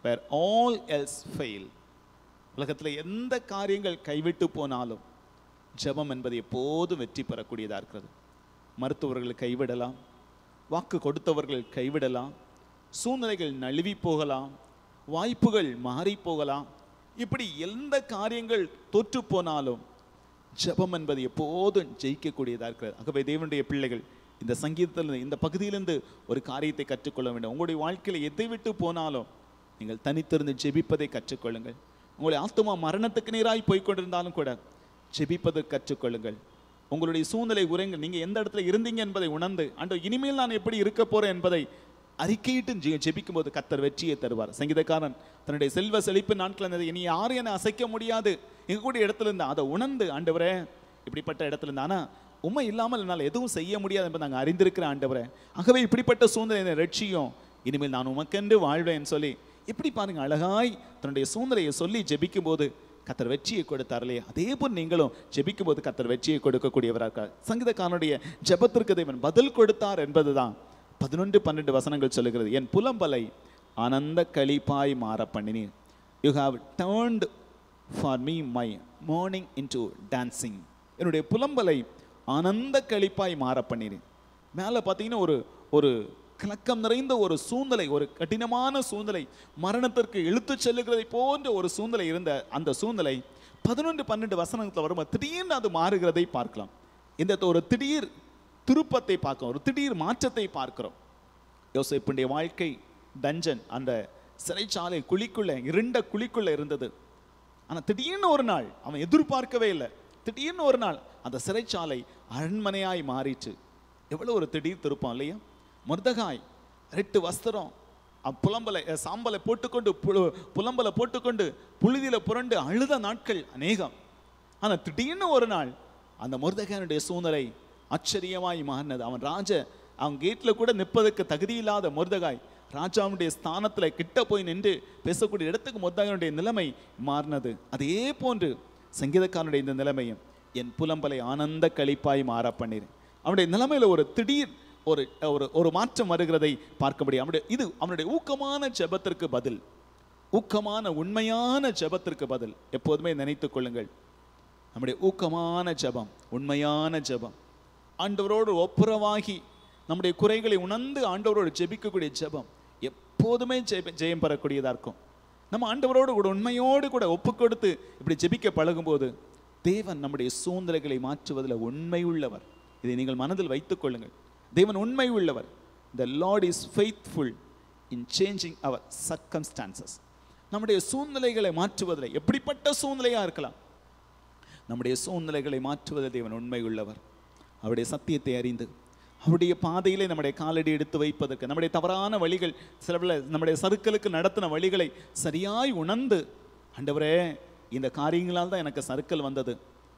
A: where all else fail உலகத்தில் எந்த காரியங்கள் கைவிட்டு போனாலும் ஜெபம் என்பது எப்போதும் வெற்றி பெறக்கூடியதாக இருக்கிறது மருத்துவர்கள் கைவிடலாம் வாக்கு கொடுத்தவர்கள் கைவிடலாம் சூழ்நிலைகள் நழுவி போகலாம் வாய்ப்புகள் மாறி போகலாம் இப்படி எந்த காரியங்கள் தோற்று போனாலும் ஜெபம் என்பது எப்போதும் ஜெயிக்கக்கூடியதாக இருக்கிறது ஆகவே தேவனுடைய பிள்ளைகள் இந்த சங்கீதத்தில் இந்த பகுதியிலிருந்து ஒரு காரியத்தை கற்றுக்கொள்ள வேண்டும் உங்களுடைய வாழ்க்கையில் எதை விட்டு போனாலும் நீங்கள் தனித்திருந்து ஜெபிப்பதை கற்றுக்கொள்ளுங்கள் உங்களுடைய ஆத்துமா மரணத்துக்கு நேராய் போய் கொண்டிருந்தாலும் கூட ஜெபிப்பதை கற்றுக்கொள்ளுங்கள் உங்களுடைய சூழ்நிலை உரைங்கள் நீங்கள் எந்த இடத்துல இருந்தீங்க என்பதை உணர்ந்து அண்டோ இனிமேல் நான் எப்படி இருக்க போறேன் என்பதை அறிக்கையிட்டு ஜெ- ஜெபிக்கும் போது கத்தர் வெற்றியை தருவார் சங்கீதக்காரன் தன்னுடைய செல்வ செழிப்பு நாட்கள் இருந்தது இனி யாரும் என்னை அசைக்க முடியாது எங்க கூட இடத்துல இருந்தா அதை உணர்ந்து ஆண்டவரே இப்படிப்பட்ட இடத்துல இருந்தா ஆனா உண்மை இல்லாமல் என்னால் எதுவும் செய்ய முடியாது என்பதை நாங்கள் அறிந்திருக்கிற ஆண்டவரே ஆகவே இப்படிப்பட்ட சூழ்நிலை ரட்சியும் இனிமேல் நான் உமக்கென்று வாழ்வேன் சொல்லி எப்படி பாருங்க அழகாய் தன்னுடைய சூழ்நிலையை சொல்லி ஜெபிக்கும் போது கத்தர் வெற்றியை கொடுத்தார் இல்லையா அதே போல் நீங்களும் ஜெபிக்கும் போது கத்தர் வெற்றியை கொடுக்கக்கூடியவராக இருக்கார் சங்கீதக்காரனுடைய ஜெபத்திற்கு தேவன் பதில் கொடுத்தார் என்பதுதான் பதினொன்று பன்னெண்டு வசனங்கள் சொல்லுகிறது என் புலம்பலை ஆனந்த களிப்பாய் மாற பண்ணினீர் you have turned for me my mourning into dancing என்னுடைய புலம்பலை ஆனந்த களிப்பாய் மாற பண்ணினேன் மேலே பார்த்தீங்கன்னா ஒரு ஒரு கலக்கம் நிறைந்த ஒரு சூழ்நிலை ஒரு கடினமான சூழ்நிலை மரணத்திற்கு இழுத்துச் செல்லுகிறதை போன்ற ஒரு சூழ்நிலை இருந்த அந்த சூழ்நிலை பதினொன்று பன்னெண்டு வசனத்தில் வரும்போது திடீர்னு அது மாறுகிறதை பார்க்கலாம் இந்த ஒரு திடீர் திருப்பத்தை பார்க்கிறோம் ஒரு திடீர் மாற்றத்தை பார்க்கிறோம் யோசிப்புடைய வாழ்க்கை டஞ்சன் அந்த சிறைச்சாலை குழிக்குள்ள இருண்ட குழிக்குள்ள இருந்தது ஆனால் திடீர்னு ஒரு நாள் அவன் எதிர்பார்க்கவே இல்லை திடீர்னு ஒரு நாள் அந்த சிறைச்சாலை அரண்மனையாய் மாறிச்சு எவ்வளோ ஒரு திடீர் திருப்பம் இல்லையா மருதகாய் ரெட்டு வஸ்திரம் அப் புலம்பலை அஹ், சாம்பலை போட்டுக்கொண்டு புல- புலம்பலை போட்டுக்கொண்டு புழுதியில புரண்டு அழுத நாட்கள் அநேகம் ஆனால் திடீர்னு ஒரு நாள் அந்த மருதகாயனுடைய சூழ்நிலை ஆச்சரியமாய் மாறினது அவன் ராஜ அவன் கேட்டில் கூட நிற்பதற்கு தகுதியில்லாத மருதகாய் ராஜாவுடைய ஸ்தானத்துல கிட்ட போய் நின்று பேசக்கூடிய இடத்துக்கு மருதகாயனுடைய நிலைமை மாறினது அதே போன்று சங்கீதக்காரனுடைய இந்த நிலைமையும் என் புலம்பலை ஆனந்த களிப்பாய் மாற பண்ணிறேன் அவனுடைய நிலைமையில ஒரு திடீர் ஒரு ஒரு ஒரு மாற்றம் வருகிறதை பார்க்க முடியும் அவனுடைய இது அவனுடைய ஊக்கமான ஜெபத்திற்கு பதில் ஊக்கமான உண்மையான ஜெபத்திற்கு பதில் எப்போதுமே நினைத்துக் கொள்ளுங்கள் நம்முடைய ஊக்கமான ஜெபம் உண்மையான ஜெபம் ஆண்டவரோடு ஒப்புரவாகி நம்முடைய குறைகளை உணர்ந்து ஆண்டவரோடு ஜெபிக்கக்கூடிய ஜெபம் எப்போதுமே ஜெய ஜெயம் பெறக்கூடியதா இருக்கும் நம்ம ஆண்டவரோடு கூட உண்மையோடு கூட ஒப்பு கொடுத்து இப்படி ஜெபிக்க பழகும்போது தேவன் நம்முடைய சூழ்நிலைகளை மாற்றுவதில் உண்மை உள்ளவர் இதை நீங்கள் மனதில் வைத்துக் கொள்ளுங்கள் தேவன் உண்மை உள்ளவர் the Lord is faithful in changing our circumstances நம்முடைய சூழ்நிலைகளை மாற்றுவதில் எப்படிப்பட்ட சூழ்நிலையா இருக்கலாம் நம்முடைய சூழ்நிலைகளை மாற்றுவதில் தேவன் உண்மை உள்ளவர் அவருடைய சத்தியத்தை அறிந்து அவருடைய பாதையிலே நம்முடைய காலடி எடுத்து வைப்பதற்கு நம்முடைய தவறான வழிகள் சில நம்முடைய சறுக்கலுக்கு நடத்தின வழிகளை சரியாய் உணர்ந்து ஆண்டவரே இந்த காரியங்களால் தான் எனக்கு சறுக்கல் வந்தது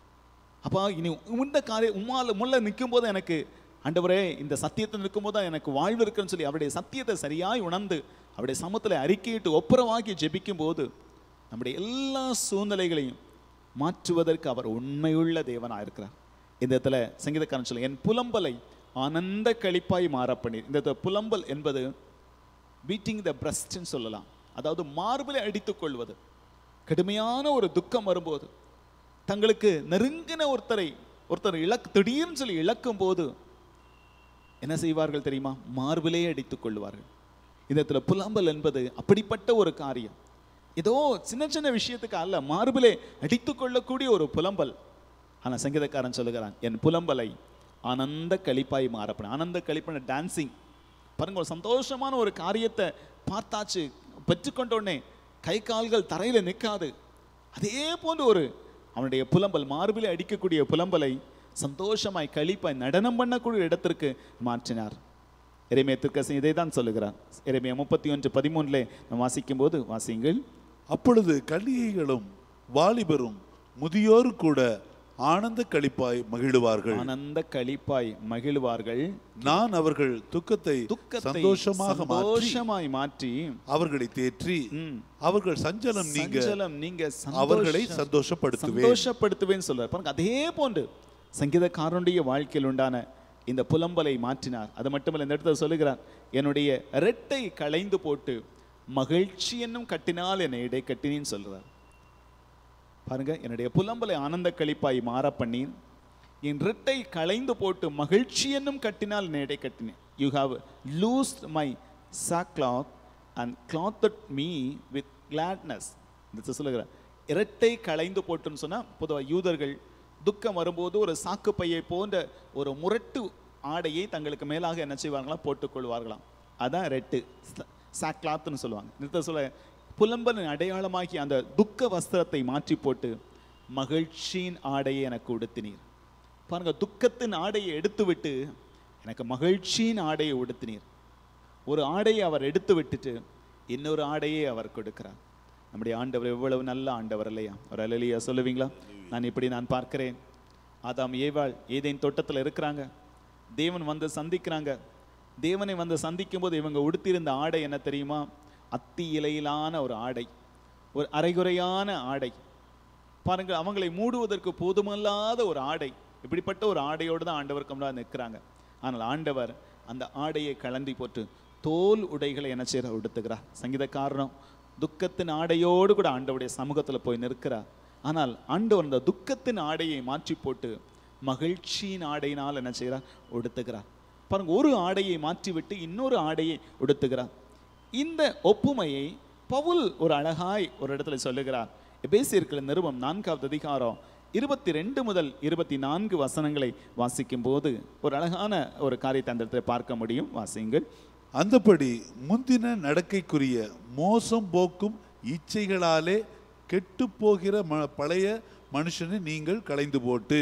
A: அப்பா இனி இந்த காரியம் உம்மால முள்ள நிற்கும் போது எனக்கு ஆண்டவரே இந்த சத்தியத்தில் நிற்கும் தான் எனக்கு வாழ்வு இருக்குன்னு சொல்லி அவருடைய சத்தியத்தை சரியாய் உணர்ந்து அவருடைய சமத்தில் அறிக்கையிட்டு ஒப்புரவாக்கி ஜெபிக்கும் போது நம்முடைய எல்லா சூழ்நிலைகளையும் மாற்றுவதற்கு அவர் உண்மையுள்ள தேவனாக இருக்கிறார் இந்த இடத்துல சங்கீதக்காரன் சொல்ல என் புலம்பலை ஆனந்த களிப்பாய் மாற பண்ணி இந்த இடத்துல புலம்பல் என்பது பீட்டிங் த பிரஸ்ட்னு சொல்லலாம் அதாவது மார்பிலை அடித்துக் கொள்வது கடுமையான ஒரு துக்கம் வரும்போது தங்களுக்கு நெருங்கின ஒருத்தரை ஒருத்தர் இழக் திடீர்னு சொல்லி இழக்கும் போது என்ன செய்வார்கள் தெரியுமா மார்பிலே அடித்துக் கொள்வார்கள் இந்த இடத்துல புலம்பல் என்பது அப்படிப்பட்ட ஒரு காரியம் ஏதோ சின்ன சின்ன விஷயத்துக்கு அல்ல மார்பிலே அடித்துக் கொள்ளக்கூடிய ஒரு புலம்பல் ஆனா சங்கீதக்காரன் சொல்லுகிறான் என் புலம்பலை ஆனந்த களிப்பாய் மாறப்படும் ஆனந்த களிப்பான டான்சிங் பாருங்க ஒரு சந்தோஷமான ஒரு காரியத்தை பார்த்தாச்சு பெற்றுக்கொண்ட உடனே கை கால்கள் தரையில நிற்காது அதே போன்ற ஒரு அவனுடைய புலம்பல் மார்பிலே அடிக்கக்கூடிய புலம்பலை சந்தோஷமாய் களிப்பாய் நடனம் பண்ணக்கூடிய இடத்திற்கு மாற்றினார் எரேமியா திருக்கசன் இதை தான் சொல்லுகிறார் எரேமியா முப்பத்தி ஒன்று பதிமூணுல நாம் வாசிக்கும் போது வாசியுங்கள்
B: அப்பொழுது கன்னிகைகளும் வாலிபரும் முதியோர் கூட ஆனந்த களிப்பாய் மகிழுவார்கள்
A: ஆனந்த களிப்பாய் மகிழ்வார்கள்
B: நான் அவர்கள் துக்கத்தை
A: துக்கத்தை
B: சந்தோஷமாக மாற்றி
A: சந்தோஷமாய் மாற்றி
B: அவர்களை தேற்றி
A: ம்,
B: அவர்கள் சஞ்சலம் நீங்க
A: சஞ்சலம் நீங்க
B: அவர்களை
A: சந்தோஷம்
B: சந்தோஷப்படுத்துவேன்
A: சந்தோஷப்படுத்துவேன் சொல்றார் பாருங்க அதே போன்று சங்கீதக்காரனுடைய வாழ்க்கையில் உண்டான இந்த புலம்பலை மாற்றினார் அது மட்டுமல்ல இந்த இடத்துல சொல்லுகிறார் என்னுடைய ரெட்டை களைந்து போட்டு மகிழ்ச்சி என்னும் கட்டினால் என்னை இடை கட்டினேன்னு சொல்றார் பாருங்க என்னுடைய புலம்பலை ஆனந்த கழிப்பாய் மாற பண்ணி என் ரெட்டை களைந்து போட்டு மகிழ்ச்சி என்னும் கட்டினால் என்னை இடை கட்டினேன் you have loosed my sackcloth and clothed me with gladness இந்த சொல்லுகிறேன் இரட்டை களைந்து போட்டுன்னு சொன்னா பொதுவாக யூதர்கள் துக்கம் வரும்போது ஒரு சாக்கு பையை போன்ற ஒரு முரட்டு ஆடையை தங்களுக்கு மேலாக என்ன செய்வார்களாம் போட்டுக்கொள்வார்களாம் அதான் ரெட்டு சாக்லாத்னு சொல்லுவாங்க நிறுத்த சொல்ல புலம்பலின் அடையாளமாகி அந்த துக்க வஸ்திரத்தை மாற்றி போட்டு மகிழ்ச்சியின் ஆடையை எனக்கு உடுத்தினீர் பாருங்க துக்கத்தின் ஆடையை எடுத்துவிட்டு எனக்கு மகிழ்ச்சியின் ஆடையை உடுத்தினீர் ஒரு ஆடையை அவர் எடுத்து விட்டுட்டு இன்னொரு ஆடையை அவர் கொடுக்கிறார் நம்முடைய ஆண்டவர் எவ்வளவு நல்ல ஆண்டவர் இல்லையா ஒரு அலலியா சொல்லுவீங்களா நான் இப்படி நான் பார்க்கிறேன் ஆதாம் ஏவாள் ஏதேன் தோட்டத்தில் இருக்கிறாங்க தேவன் வந்து சந்திக்கிறாங்க தேவனை வந்து சந்திக்கும் போது இவங்க உடுத்தியிருந்த ஆடை என்ன தெரியுமா அத்தி இலையிலான ஒரு ஆடை ஒரு அரைகுறையான ஆடை பாருங்க அவங்களை மூடுவதற்கு போதுமல்லாத ஒரு ஆடை இப்படிப்பட்ட ஒரு ஆடையோடு தான் ஆண்டவருக்கு முன்னாடி நிற்கிறாங்க ஆனால் ஆண்டவர் அந்த ஆடையை கலந்தி போட்டு தோல் உடைகளை என்ன செய்ய உடுத்துகிறார் சங்கீதக்காரனும் துக்கத்தின் ஆடையோடு கூட ஆண்டவருடைய சமூகத்தில் போய் நிற்கிறார் ஆனால் ஆண்டவர் அந்த துக்கத்தின் ஆடையை மாற்றி போட்டு மகிழ்ச்சியின் ஆடையினால் என்ன செய்கிறார் உடுத்துகிறார் பாருங்க ஒரு ஆடையை மாற்றிவிட்டு இன்னொரு ஆடையை உடுத்துகிறார் இந்த ஒப்புமையை பவுல் ஒரு அழகாய் ஒரு இடத்துல சொல்லுகிறார் எபேசியர்களை நிறுவம் நான்காவது அதிகாரம் இருபத்தி ரெண்டு முதல் இருபத்தி நான்கு வசனங்களை வாசிக்கும் போது ஒரு அழகான ஒரு காரியத்தை அந்த இடத்துல பார்க்க முடியும் வாசியுங்கள்
C: அந்தபடி முந்தின நடக்கைக்குரிய மோசம் போக்கும் இச்சைகளாலே கெட்டுப் போகிற ம பழைய மனுஷனை நீங்கள் களைந்து போட்டு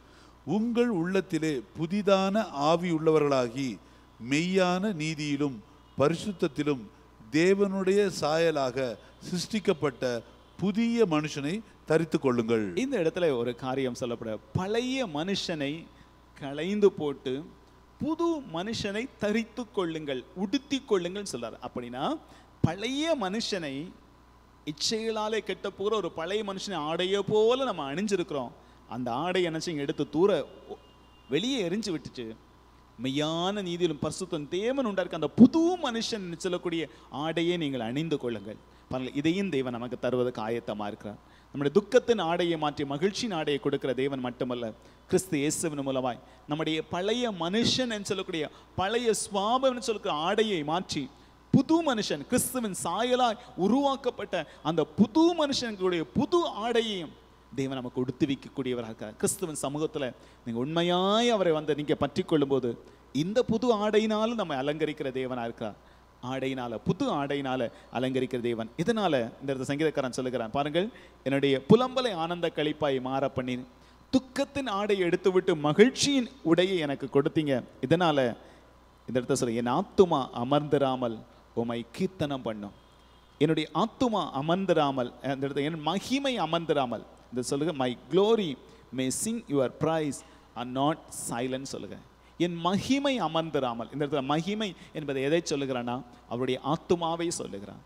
C: உங்கள் உள்ளத்திலே புதிதான ஆவி உள்ளவர்களாகி மெய்யான நீதியிலும் பரிசுத்தத்திலும் தேவனுடைய சாயலாக சிருஷ்டிக்கப்பட்ட புதிய மனுஷனை தரித்து கொள்ளுங்கள்
A: இந்த இடத்துல ஒரு காரியம் சொல்லப்பட பழைய மனுஷனை களைந்து போட்டு புது மனுஷனை தரித்து கொள்ளுங்கள் உடுத்தி கொள்ளுங்கள் சொல்றாரு அப்படின்னா பழைய மனுஷனை இச்சைகளாலே கெட்ட போகிற ஒரு பழைய மனுஷனை ஆடையை போல நம்ம அணிஞ்சிருக்கிறோம் அந்த ஆடை என்ன செய்யுங்க எடுத்து தூர ஒ- வெளியே எரிஞ்சு விட்டுட்டு மெய்யான நீதியிலும் பரிசுத்தம் தேவன் உண்டாஇருக்க அந்த புது மனுஷன் என்று சொல்லக்கூடிய ஆடையை நீங்கள் அணிந்து கொள்ளுங்கள் பாருங்கள் இதையும் தேவன் நமக்கு தருவதற்கு ஆயத்தமா இருக்கிறார் நம்முடைய துக்கத்தின் ஆடையை மாற்றி மகிழ்ச்சியின் ஆடையை கொடுக்கிற தேவன் மட்டுமல்ல கிறிஸ்து இயேசுவின் மூலமாய் நம்முடைய பழைய மனுஷன் என்று சொல்லக்கூடிய பழைய சுவாபம் என்று சொல்லக்கூடிய ஆடையை மாற்றி புது மனுஷன் கிறிஸ்துவின் சாயலாய் உருவாக்கப்பட்ட அந்த புது மனுஷனுடைய புது ஆடையையும் தேவன் நமக்கு உடுத்து வைக்கக்கூடியவராக இருக்கார் கிறிஸ்துவின் சமூகத்தில் நீங்கள் உண்மையாய் அவரை வந்து நீங்கள் பற்றி கொள்ளும்போது இந்த புது ஆடையினாலும் நம்ம அலங்கரிக்கிற தேவனாக இருக்கிறார் ஆடையினால புது ஆடையினால அலங்கரிக்கிற தேவன் இதனால இந்த இடத்துல சங்கீதக்காரன் சொல்லுகிறான் பாருங்கள் என்னுடைய புலம்பலை ஆனந்த கழிப்பாய் மாற பண்ணி துக்கத்தின் ஆடையை எடுத்துவிட்டு மகிழ்ச்சியின் உடையை எனக்கு கொடுத்தீங்க இதனால இந்த இடத்துல சொல்ல என் ஆத்துமா அமர்ந்திராமல் உமை கீர்த்தனம் பண்ணும் என்னுடைய ஆத்துமா அமர்ந்திராமல் அந்த இடத்துல என் மகிமை அமர்ந்திராமல் இந்த சொல்லுங்க my glory may sing your praise are not silent சொல்லுங்க என் மகிமை அமர்ந்திராமல் இந்த இடத்துல மகிமை என்பதை எதை சொல்லுகிறானா அவருடைய ஆத்துமாவை சொல்லுகிறான்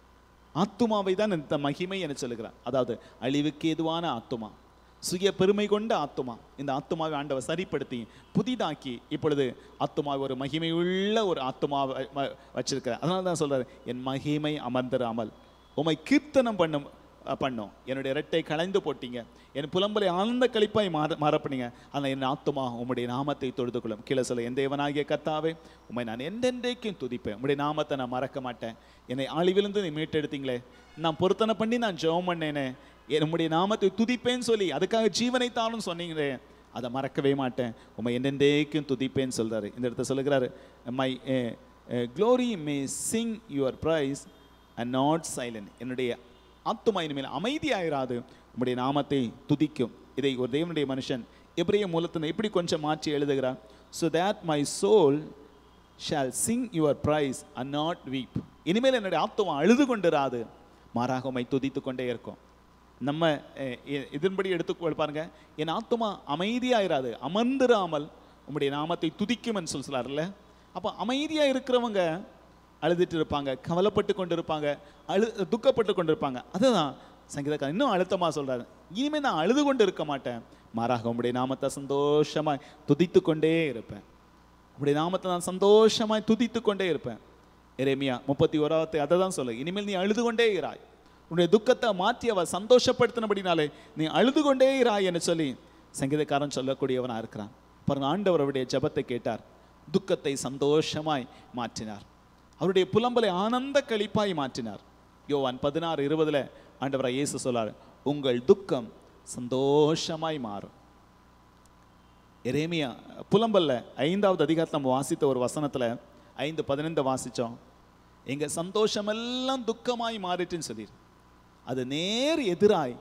A: ஆத்துமாவை தான் இந்த மகிமை என சொல்லுகிறார் அதாவது அழிவுக்கு ஏதுவான ஆத்துமா சுய பெருமை கொண்ட ஆத்துமா இந்த ஆத்துமாவை ஆண்டவர் சரிப்படுத்தி புதிதாக்கி இப்பொழுது ஆத்துமாவை ஒரு மகிமையுள்ள ஒரு ஆத்துமாவை வ- வச்சிருக்கிறார் அதனால தான் சொல்றாரு என் மகிமை அமர்ந்திராமல் உமை கீர்த்தனம் பண்ணும் அஹ், பண்ணும் என்னுடைய இரட்டை களைந்து போட்டீங்க என் புலம்பலை ஆனந்த கழிப்பாய் மாற மாறப்பனீங்க ஆனால் என் ஆத்துமா உம்முடைய நாமத்தை தொழுது கொள்ளும் கீழே சொல்ல என் தேவனாகிய கர்த்தாவே உம்மை நான் எந்தெந்தைக்கும் துதிப்பேன் உம்முடைய நாமத்தை நான் மறக்க மாட்டேன் என்னை அழிவிலிருந்து நீ மீட்டெடுத்தீங்களே நான் பொருத்தனை பண்ணி நான் ஜெபம் பண்ணேனே என்னுடைய நாமத்தை துதிப்பேன்னு சொல்லி அதுக்காக ஜீவனை தானும் சொன்னீங்களே அதை மறக்கவே மாட்டேன் உம்மை என்னென்றைக்கும் துதிப்பேன்னு சொல்றாரு இந்த இடத்த சொல்லுகிறாரு my glory may sing your praise and not silent என்னுடைய ஆத்துமா இனிமேல் அமைதியாயிராது உம்முடைய நாமத்தை துதிக்கும் இதை ஒரு தேவனுடைய மனுஷன் எபிரேய மூலத்தினை எப்படி கொஞ்சம் மாற்றி எழுதுகிறார் so that my soul shall sing your praise and not weep இனிமேல் என்னுடைய ஆத்துமா அழுது கொண்டிராது மாறாக உம்மை துதித்து கொண்டே இருக்கும் நம்ம அஹ், இ- இதன்படி எடுத்து பாருங்க என் ஆத்துமா அமைதியாயிராது அமர்ந்திராமல் உம்முடைய நாமத்தை துதிக்கும்னு சொல்லி சொல்லார்ல அப்போ அமைதியா இருக்கிறவங்க அழுதுட்டு இருப்பாங்க கவலைப்பட்டு கொண்டு இருப்பாங்க அழு துக்கப்பட்டு கொண்டு இருப்பாங்க அதுதான் சங்கீதக்காரன் இன்னும் அழுத்தமா சொல்றாரு இனிமே நான் அழுது கொண்டு இருக்க மாட்டேன் மாறாக உம்முடைய நாமத்தை சந்தோஷமாய் துதித்து கொண்டே இருப்பேன் உம்முடைய நாமத்தை நான் சந்தோஷமாய் துதித்து கொண்டே இருப்பேன் எரேமியா முப்பத்தி ஓராவத்தை அதை தான் சொல்லு இனிமேல் நீ அழுது கொண்டே இராய் உன்னுடைய துக்கத்தை மாற்றி அவ சந்தோஷப்படுத்தினபடினாலே நீ அழுது கொண்டே இராய் என்று சொல்லி சங்கீதக்காரன் சொல்லக்கூடியவனா இருக்கிறான் பாருங்க ஆண்டவர் அவருடைய ஜெபத்தை கேட்டார் துக்கத்தை சந்தோஷமாய் மாற்றினார் அவருடைய புலம்பலை ஆனந்த களிப்பாய் மாற்றினார் யோவான் பதினாறு இருபதுல ஆண்டவராய் இயேசு சொல்லார் உங்கள் துக்கம் சந்தோஷமாய் மாறும் எரேமியா புலம்பல்ல ஐந்தாவது அதிகாரத்தை நம்ம வாசித்த ஒரு வசனத்துல ஐந்து பதினைந்து வாசிச்சோம் எங்க சந்தோஷமெல்லாம் துக்கமாய் மாறிட்டுன்னு சொல்லிடு அது நேர் எதிராய்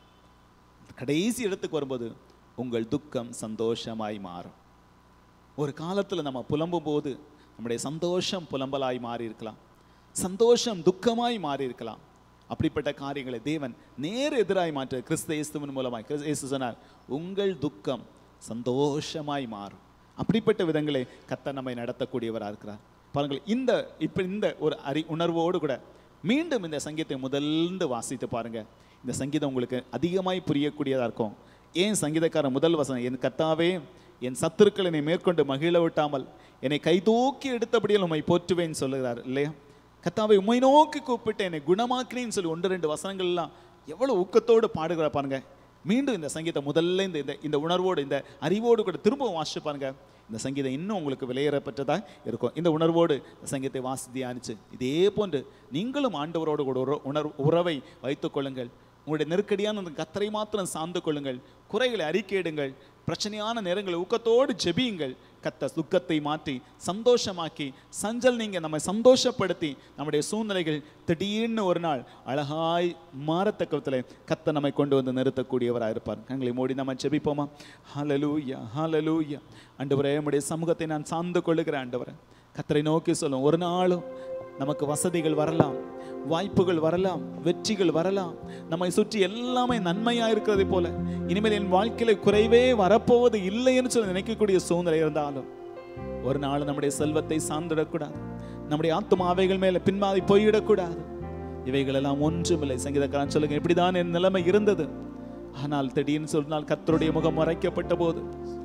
A: கடைசி இடத்துக்கு வரும்போது உங்கள் துக்கம் சந்தோஷமாய் மாறும் ஒரு காலத்துல நம்ம புலம்பும் போது நம்முடைய சந்தோஷம் புலம்பலாய் மாறி இருக்கலாம் சந்தோஷம் துக்கமாய் மாறி இருக்கலாம் அப்படிப்பட்ட காரியங்களை தேவன் நேர் எதிராய் மாற்ற கிறிஸ்து இயேசுவின் மூலமாய் கிறிஸ்து இயேசு சொன்னார் உங்கள் துக்கம் சந்தோஷமாய் மாறும் அப்படிப்பட்ட விதங்களை கத்த நம்மை நடத்தக்கூடியவராக இருக்கிறார் பாருங்கள் இந்த இப்ப இந்த ஒரு அறி உணர்வோடு கூட மீண்டும் இந்த சங்கீதத்தை முதல்ந்து வாசித்து பாருங்க இந்த சங்கீதம் உங்களுக்கு அதிகமாய் புரியக்கூடியதா இருக்கும் ஏன் சங்கீதக்காரன் முதல் வசனம் என் கத்தாவே என் சத்துருக்கள் என்னை மேற்கொண்டு மகிழ விட்டாமல் என்னை கைதூக்கி எடுத்தபடியில் உம்மை போற்றுவேன்னு சொல்லுகிறார் இல்லையா கத்தாவை உம்மை நோக்கி கூப்பிட்டு என்னை குணமாக்கினேன்னு சொல்லி ஒன்று ரெண்டு வசனங்கள்லாம் எவ்வளவு ஊக்கத்தோடு பாடுகிற பாருங்க மீண்டும் இந்த சங்கீதம் முதல்ல இந்த இந்த- இந்த உணர்வோடு இந்த அறிவோடு கூட திரும்பவும் வாசிச்சு பாருங்க இந்த சங்கீதம் இன்னும் உங்களுக்கு விலையேறப்பட்டதா இருக்கும் இந்த உணர்வோடு இந்த சங்கீதத்தை வாசி தியானிச்சு இதே போன்று நீங்களும் ஆண்டவரோடு கூட ஒரு உணர்வு உறவை வைத்துக் கொள்ளுங்கள் உங்களுடைய நெருக்கடியான அந்த கத்தரை மாத்திரம் சார்ந்து கொள்ளுங்கள் குறைகளை அறிக்கையிடுங்கள் பிரச்சனையான நேரங்களை ஊக்கத்தோடு ஜெபியுங்கள் கத்த துக்கத்தை மாற்றி சந்தோஷமாக்கி சஞ்சல் நீங்க நம்மை சந்தோஷப்படுத்தி நம்முடைய சூழ்நிலைகள் திடீர்னு ஒரு நாள் அழகாய் மாறத்தக்க விதத்தில் கத்த நம்மை கொண்டு வந்து நிறுத்தக்கூடியவராக இருப்பார் கண்களை மூடி நம்ம ஜெபிப்போமா ஹalleluya ஹalleluya ஆண்டவரே உம்முடைய சமூகத்தை நான் சார்ந்து கொள்ளுகிறேன் ஆண்டவரே கத்தரை நோக்கி சொல்லும் ஒரு நாளும் நமக்கு வசதிகள் வரலாம் வாய்ப்புகள் வரலாம் வெற்றிகள் வரலாம் நம்மை சுற்றி எல்லாமே நன்மையா இருக்கிறதை போல இனிமேல் என் வாழ்க்கையில குறைவே வரப்போவது இல்லைன்னு சொல்லி நினைக்கக்கூடிய சூழ்நிலை இருந்தாலும் ஒரு நாள் நம்முடைய செல்வத்தை சார்ந்திடக்கூடாது நம்முடைய ஆத்துமாவைகள் மேல பின்மாதி போய்விடக்கூடாது இவைகள் எல்லாம் ஒன்றுமில்லை சங்கீதக்காரன் சொல்லுங்க இப்படிதான் என் நிலைமை இருந்தது ஆனால் திடீர்னு சொன்னால் கர்த்தருடைய முகம் மறைக்கப்பட்ட போது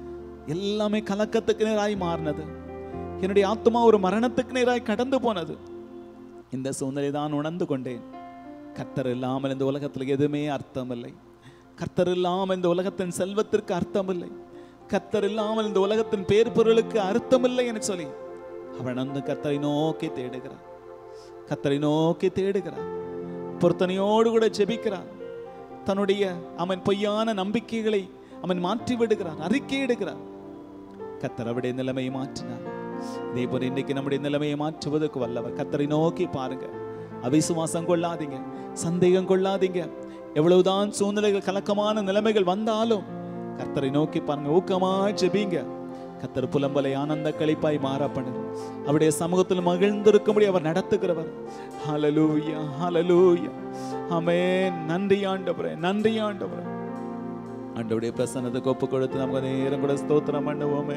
A: எல்லாமே கலக்கத்துக்கு நேராய் மாறினது என்னுடைய ஆத்துமா ஒரு மரணத்துக்கு நேராய் கடந்து போனது இந்த சூழ்நிலை தான் உணர்ந்து கொண்டேன் கர்த்தர் இல்லாமல் இந்த உலகத்தில் எதுவுமே அர்த்தமில்லை கர்த்தர் இல்லாமல் இந்த உலகத்தின் செல்வத்திற்கு அர்த்தமில்லை கர்த்தர் இல்லாமல் இந்த உலகத்தின் பேர் பொருளுக்கு அர்த்தமில்லை என்று சொல்லி அவன் வந்து கர்த்தரை நோக்கி தேடுகிறான் கர்த்தரை நோக்கி தேடுகிறான் பொருத்தனையோடு கூட ஜெபிக்கிறான் தன்னுடைய அவன் பொய்யான நம்பிக்கைகளை அவன் மாற்றி விடுகிறான் அறிக்கையிடுகிறான் கத்தர் அவருடைய நிலைமையை மாற்றினார் இதே போல இன்றைக்கு நம்முடைய நிலைமையை மாற்றுவதற்கு வல்லவர் கத்தரை நோக்கி பாருங்க அவிசுவாசம் கொள்ளாதீங்க சந்தேகம் கொள்ளாதீங்க எவ்வளவுதான் சூழ்நிலைகள் கலக்கமான நிலைமைகள் வந்தாலும் கத்தரை நோக்கி பாருங்க ஊக்கமா ஜெபிங்க கத்தர் புலம்பலை ஆனந்த களிப்பாய் மாற பண்ணுது அவருடைய சமூகத்தில் மகிழ்ந்திருக்கும்படி அவர் நடத்துகிறவர் ஹalleluya ஹalleluya ஆமென் நன்றி ஆண்டவரே நன்றி ஆண்டவரே ஆண்டவருடைய பிரசன்னத்துக்கு ஒப்பு கொடுத்து நமக்கு நேரம் கூட ஸ்தோத்திரம் பண்ணுவோமே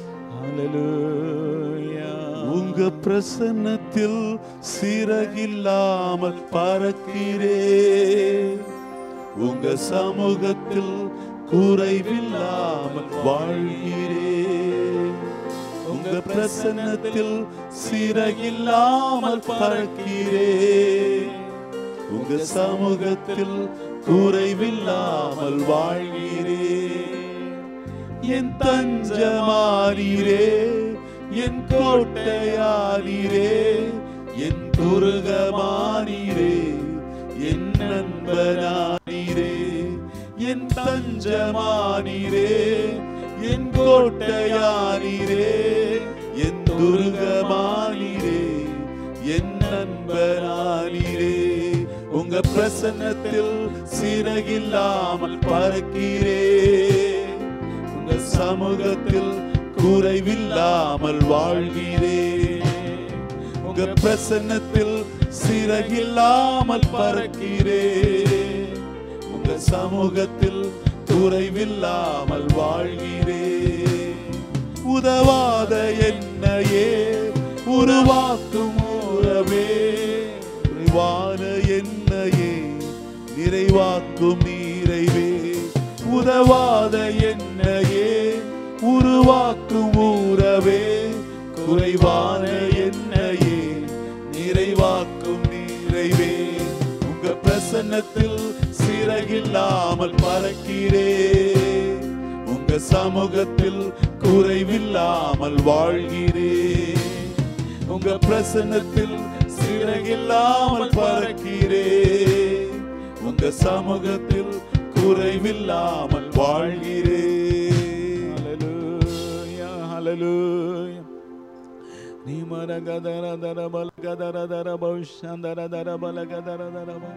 A: ஹalleluya
C: உங்க பிரசன்னத்தில் சிறகில்லாமல் பறக்கிறே உங்க சமூகத்தில் குறைவில்லாமல் வாழ்கிறே உங்க பிரசன்னத்தில் சிறகில்லாமல் பறக்கிறே உங்க சமூகத்தில் குறைவில்லாமல் வாழ்கிறே என் தஞ்சமானீரே என் கோட்டையானீரே என் துருகமானீரே என் நண்பனானீரே என் தஞ்சமானீரே என் கோட்டையானீரே என் துருகமானீரே என் நண்பனானீரே உங்க பிரசன்னத்தில் சிறகில்லாமல் பறக்கிறே உங்க சமூகத்தில் குறைவில்லாமல் வாழ்கிறே உங்க பிரசன்னத்தில் சிறகில்லாமல் பறக்கிறே உங்க சமூகத்தில் குறைவில்லாமல் வாழ்கிறே உதவாத என்னையே உருவாக்கும் உறவே நிறைவான என்னையே நிறைவாக்கும் நிறைவே உதவாத என்னையே உருவாக்கும் உறவே குறைவான என்னையே பிரசன்னத்தில் சிறகில்லாமல் பறக்கிறே உங்க சமூகத்தில் குறைவில்லாமல் வாழ்கிறே உங்க பிரசன்னத்தில் சிறகில்லாமல் பறக்கிறே உங்க சமூகத்தில் குறைவில்லாமல் வாழ்கிறே
A: Hallelujah, hallelujah. நீமர கதர தர பல கதர தர பௌஷந்தர தர பல கதர தர ப.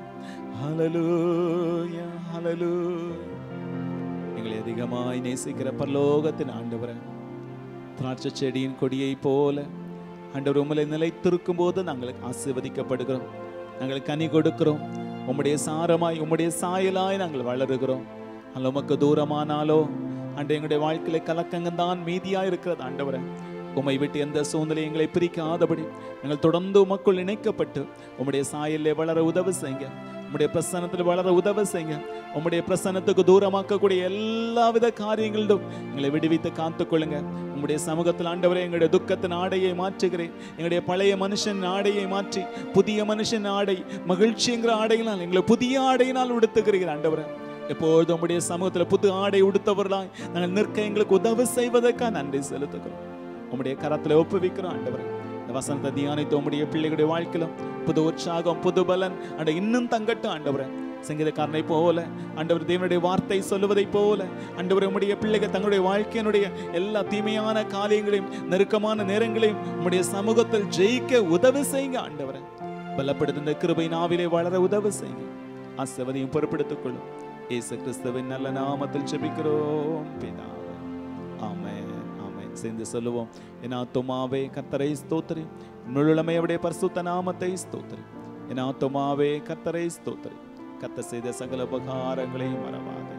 A: Hallelujah, hallelujah. எங்களை அதிகமாய் நேசிக்கிற பரலோகத்தின் ஆண்டவரே திராட்சை செடியின் கொடியை போல ஆண்டவர் உங்களை நிலைத்திருக்கும் போது நாங்கள் ஆசீர்வதிக்கப்படுகிறோம் நாங்கள் கனி கொடுக்கிறோம் உம்முடைய சாரமாய் உம்முடைய சாயலாய் நாங்கள் வளருகிறோம் அல்ல உமக்கு தூரமானாலோ அன்று எங்களுடைய வாழ்க்கையில கலக்கங்கள் தான் மீதியா இருக்கிறது ஆண்டவரே உம்மை விட்டு எந்த சூழ்நிலை எங்களை பிரிக்காதபடி நாங்கள் தொடர்ந்து உமக்குள் இணைக்கப்பட்டு உம்முடைய சாயலிலே வளர உதவி செய்யுங்க உம்முடைய பிரசன்னத்தில் வளர உதவி செய்யுங்க உம்முடைய பிரசன்னத்துக்கு தூரமாக்கக்கூடிய எல்லாவித காரியங்களிலும் எங்களை விடுவித்து காத்துக்கொள்ளுங்க உம்முடைய சமூகத்தில் ஆண்டவரே எங்களுடைய துக்கத்தின் ஆடையை மாற்றுகிறேன் எங்களுடைய பழைய மனுஷன் ஆடையை மாற்றி புதிய மனுஷன் ஆடை மகிழ்ச்சிங்கிற ஆடையினால் எங்களை புதிய ஆடையினால் உடுத்துகிறீர்கள் ஆண்டவரே எப்பொழுதும் உம்முடைய சமூகத்தில் புது ஆடை உடுத்தவர்களாய் நாங்கள் நிற்க எங்களுக்கு உதவி செய்வதற்காக நன்றி செலுத்துகிறோம் உம்முடைய கரத்தில் ஒப்புவிக்கிறோம் ஆண்டவரே இந்த வசனத்தை தியானித்து உம்முடைய பிள்ளைகளுடைய வாழ்க்கையிலும் புது உற்சாகம் புது பலன் அண்ட இன்னும் தங்கட்டும் ஆண்டவரே சங்கீதக்காரனை போல ஆண்டவர் தேவனுடைய வார்த்தை சொல்லுவதை போல ஆண்டவர் உம்முடைய பிள்ளைகள் தங்களுடைய வாழ்க்கையினுடைய எல்லா தீமையான காரியங்களையும் நெருக்கமான நேரங்களையும் உம்முடைய சமூகத்தில் ஜெயிக்க உதவி செய்யுங்க ஆண்டவரே பலப்படுத்த கிருபை நாவிலே வளர உதவி செய்யுங்க ஆசவதியும் பொறுப்படுத்திக் கொள்ளும் இயேசு கிறிஸ்துவின் நல்ல நாமத்தில் ஜெபிக்கிறோம் பிதாவே ஆமென் ஆமென் சேர்ந்து சொல்லுவோம் என் ஆத்துமாவே கர்த்தரை ஸ்தோத்திரி முழுமை அவருடைய பரிசுத்த நாமத்தை ஸ்தோத்திரி என் ஆத்துமாவே கர்த்தரை ஸ்தோத்திரி கர்த்தர் செய்த சகல உபகாரங்களையும் மறவாதே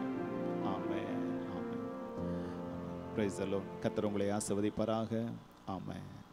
A: ஆமென் ஆமென் பிரைஸ் கர்த்தர் உங்களை ஆசீர்வதிப்பாராக ஆமென்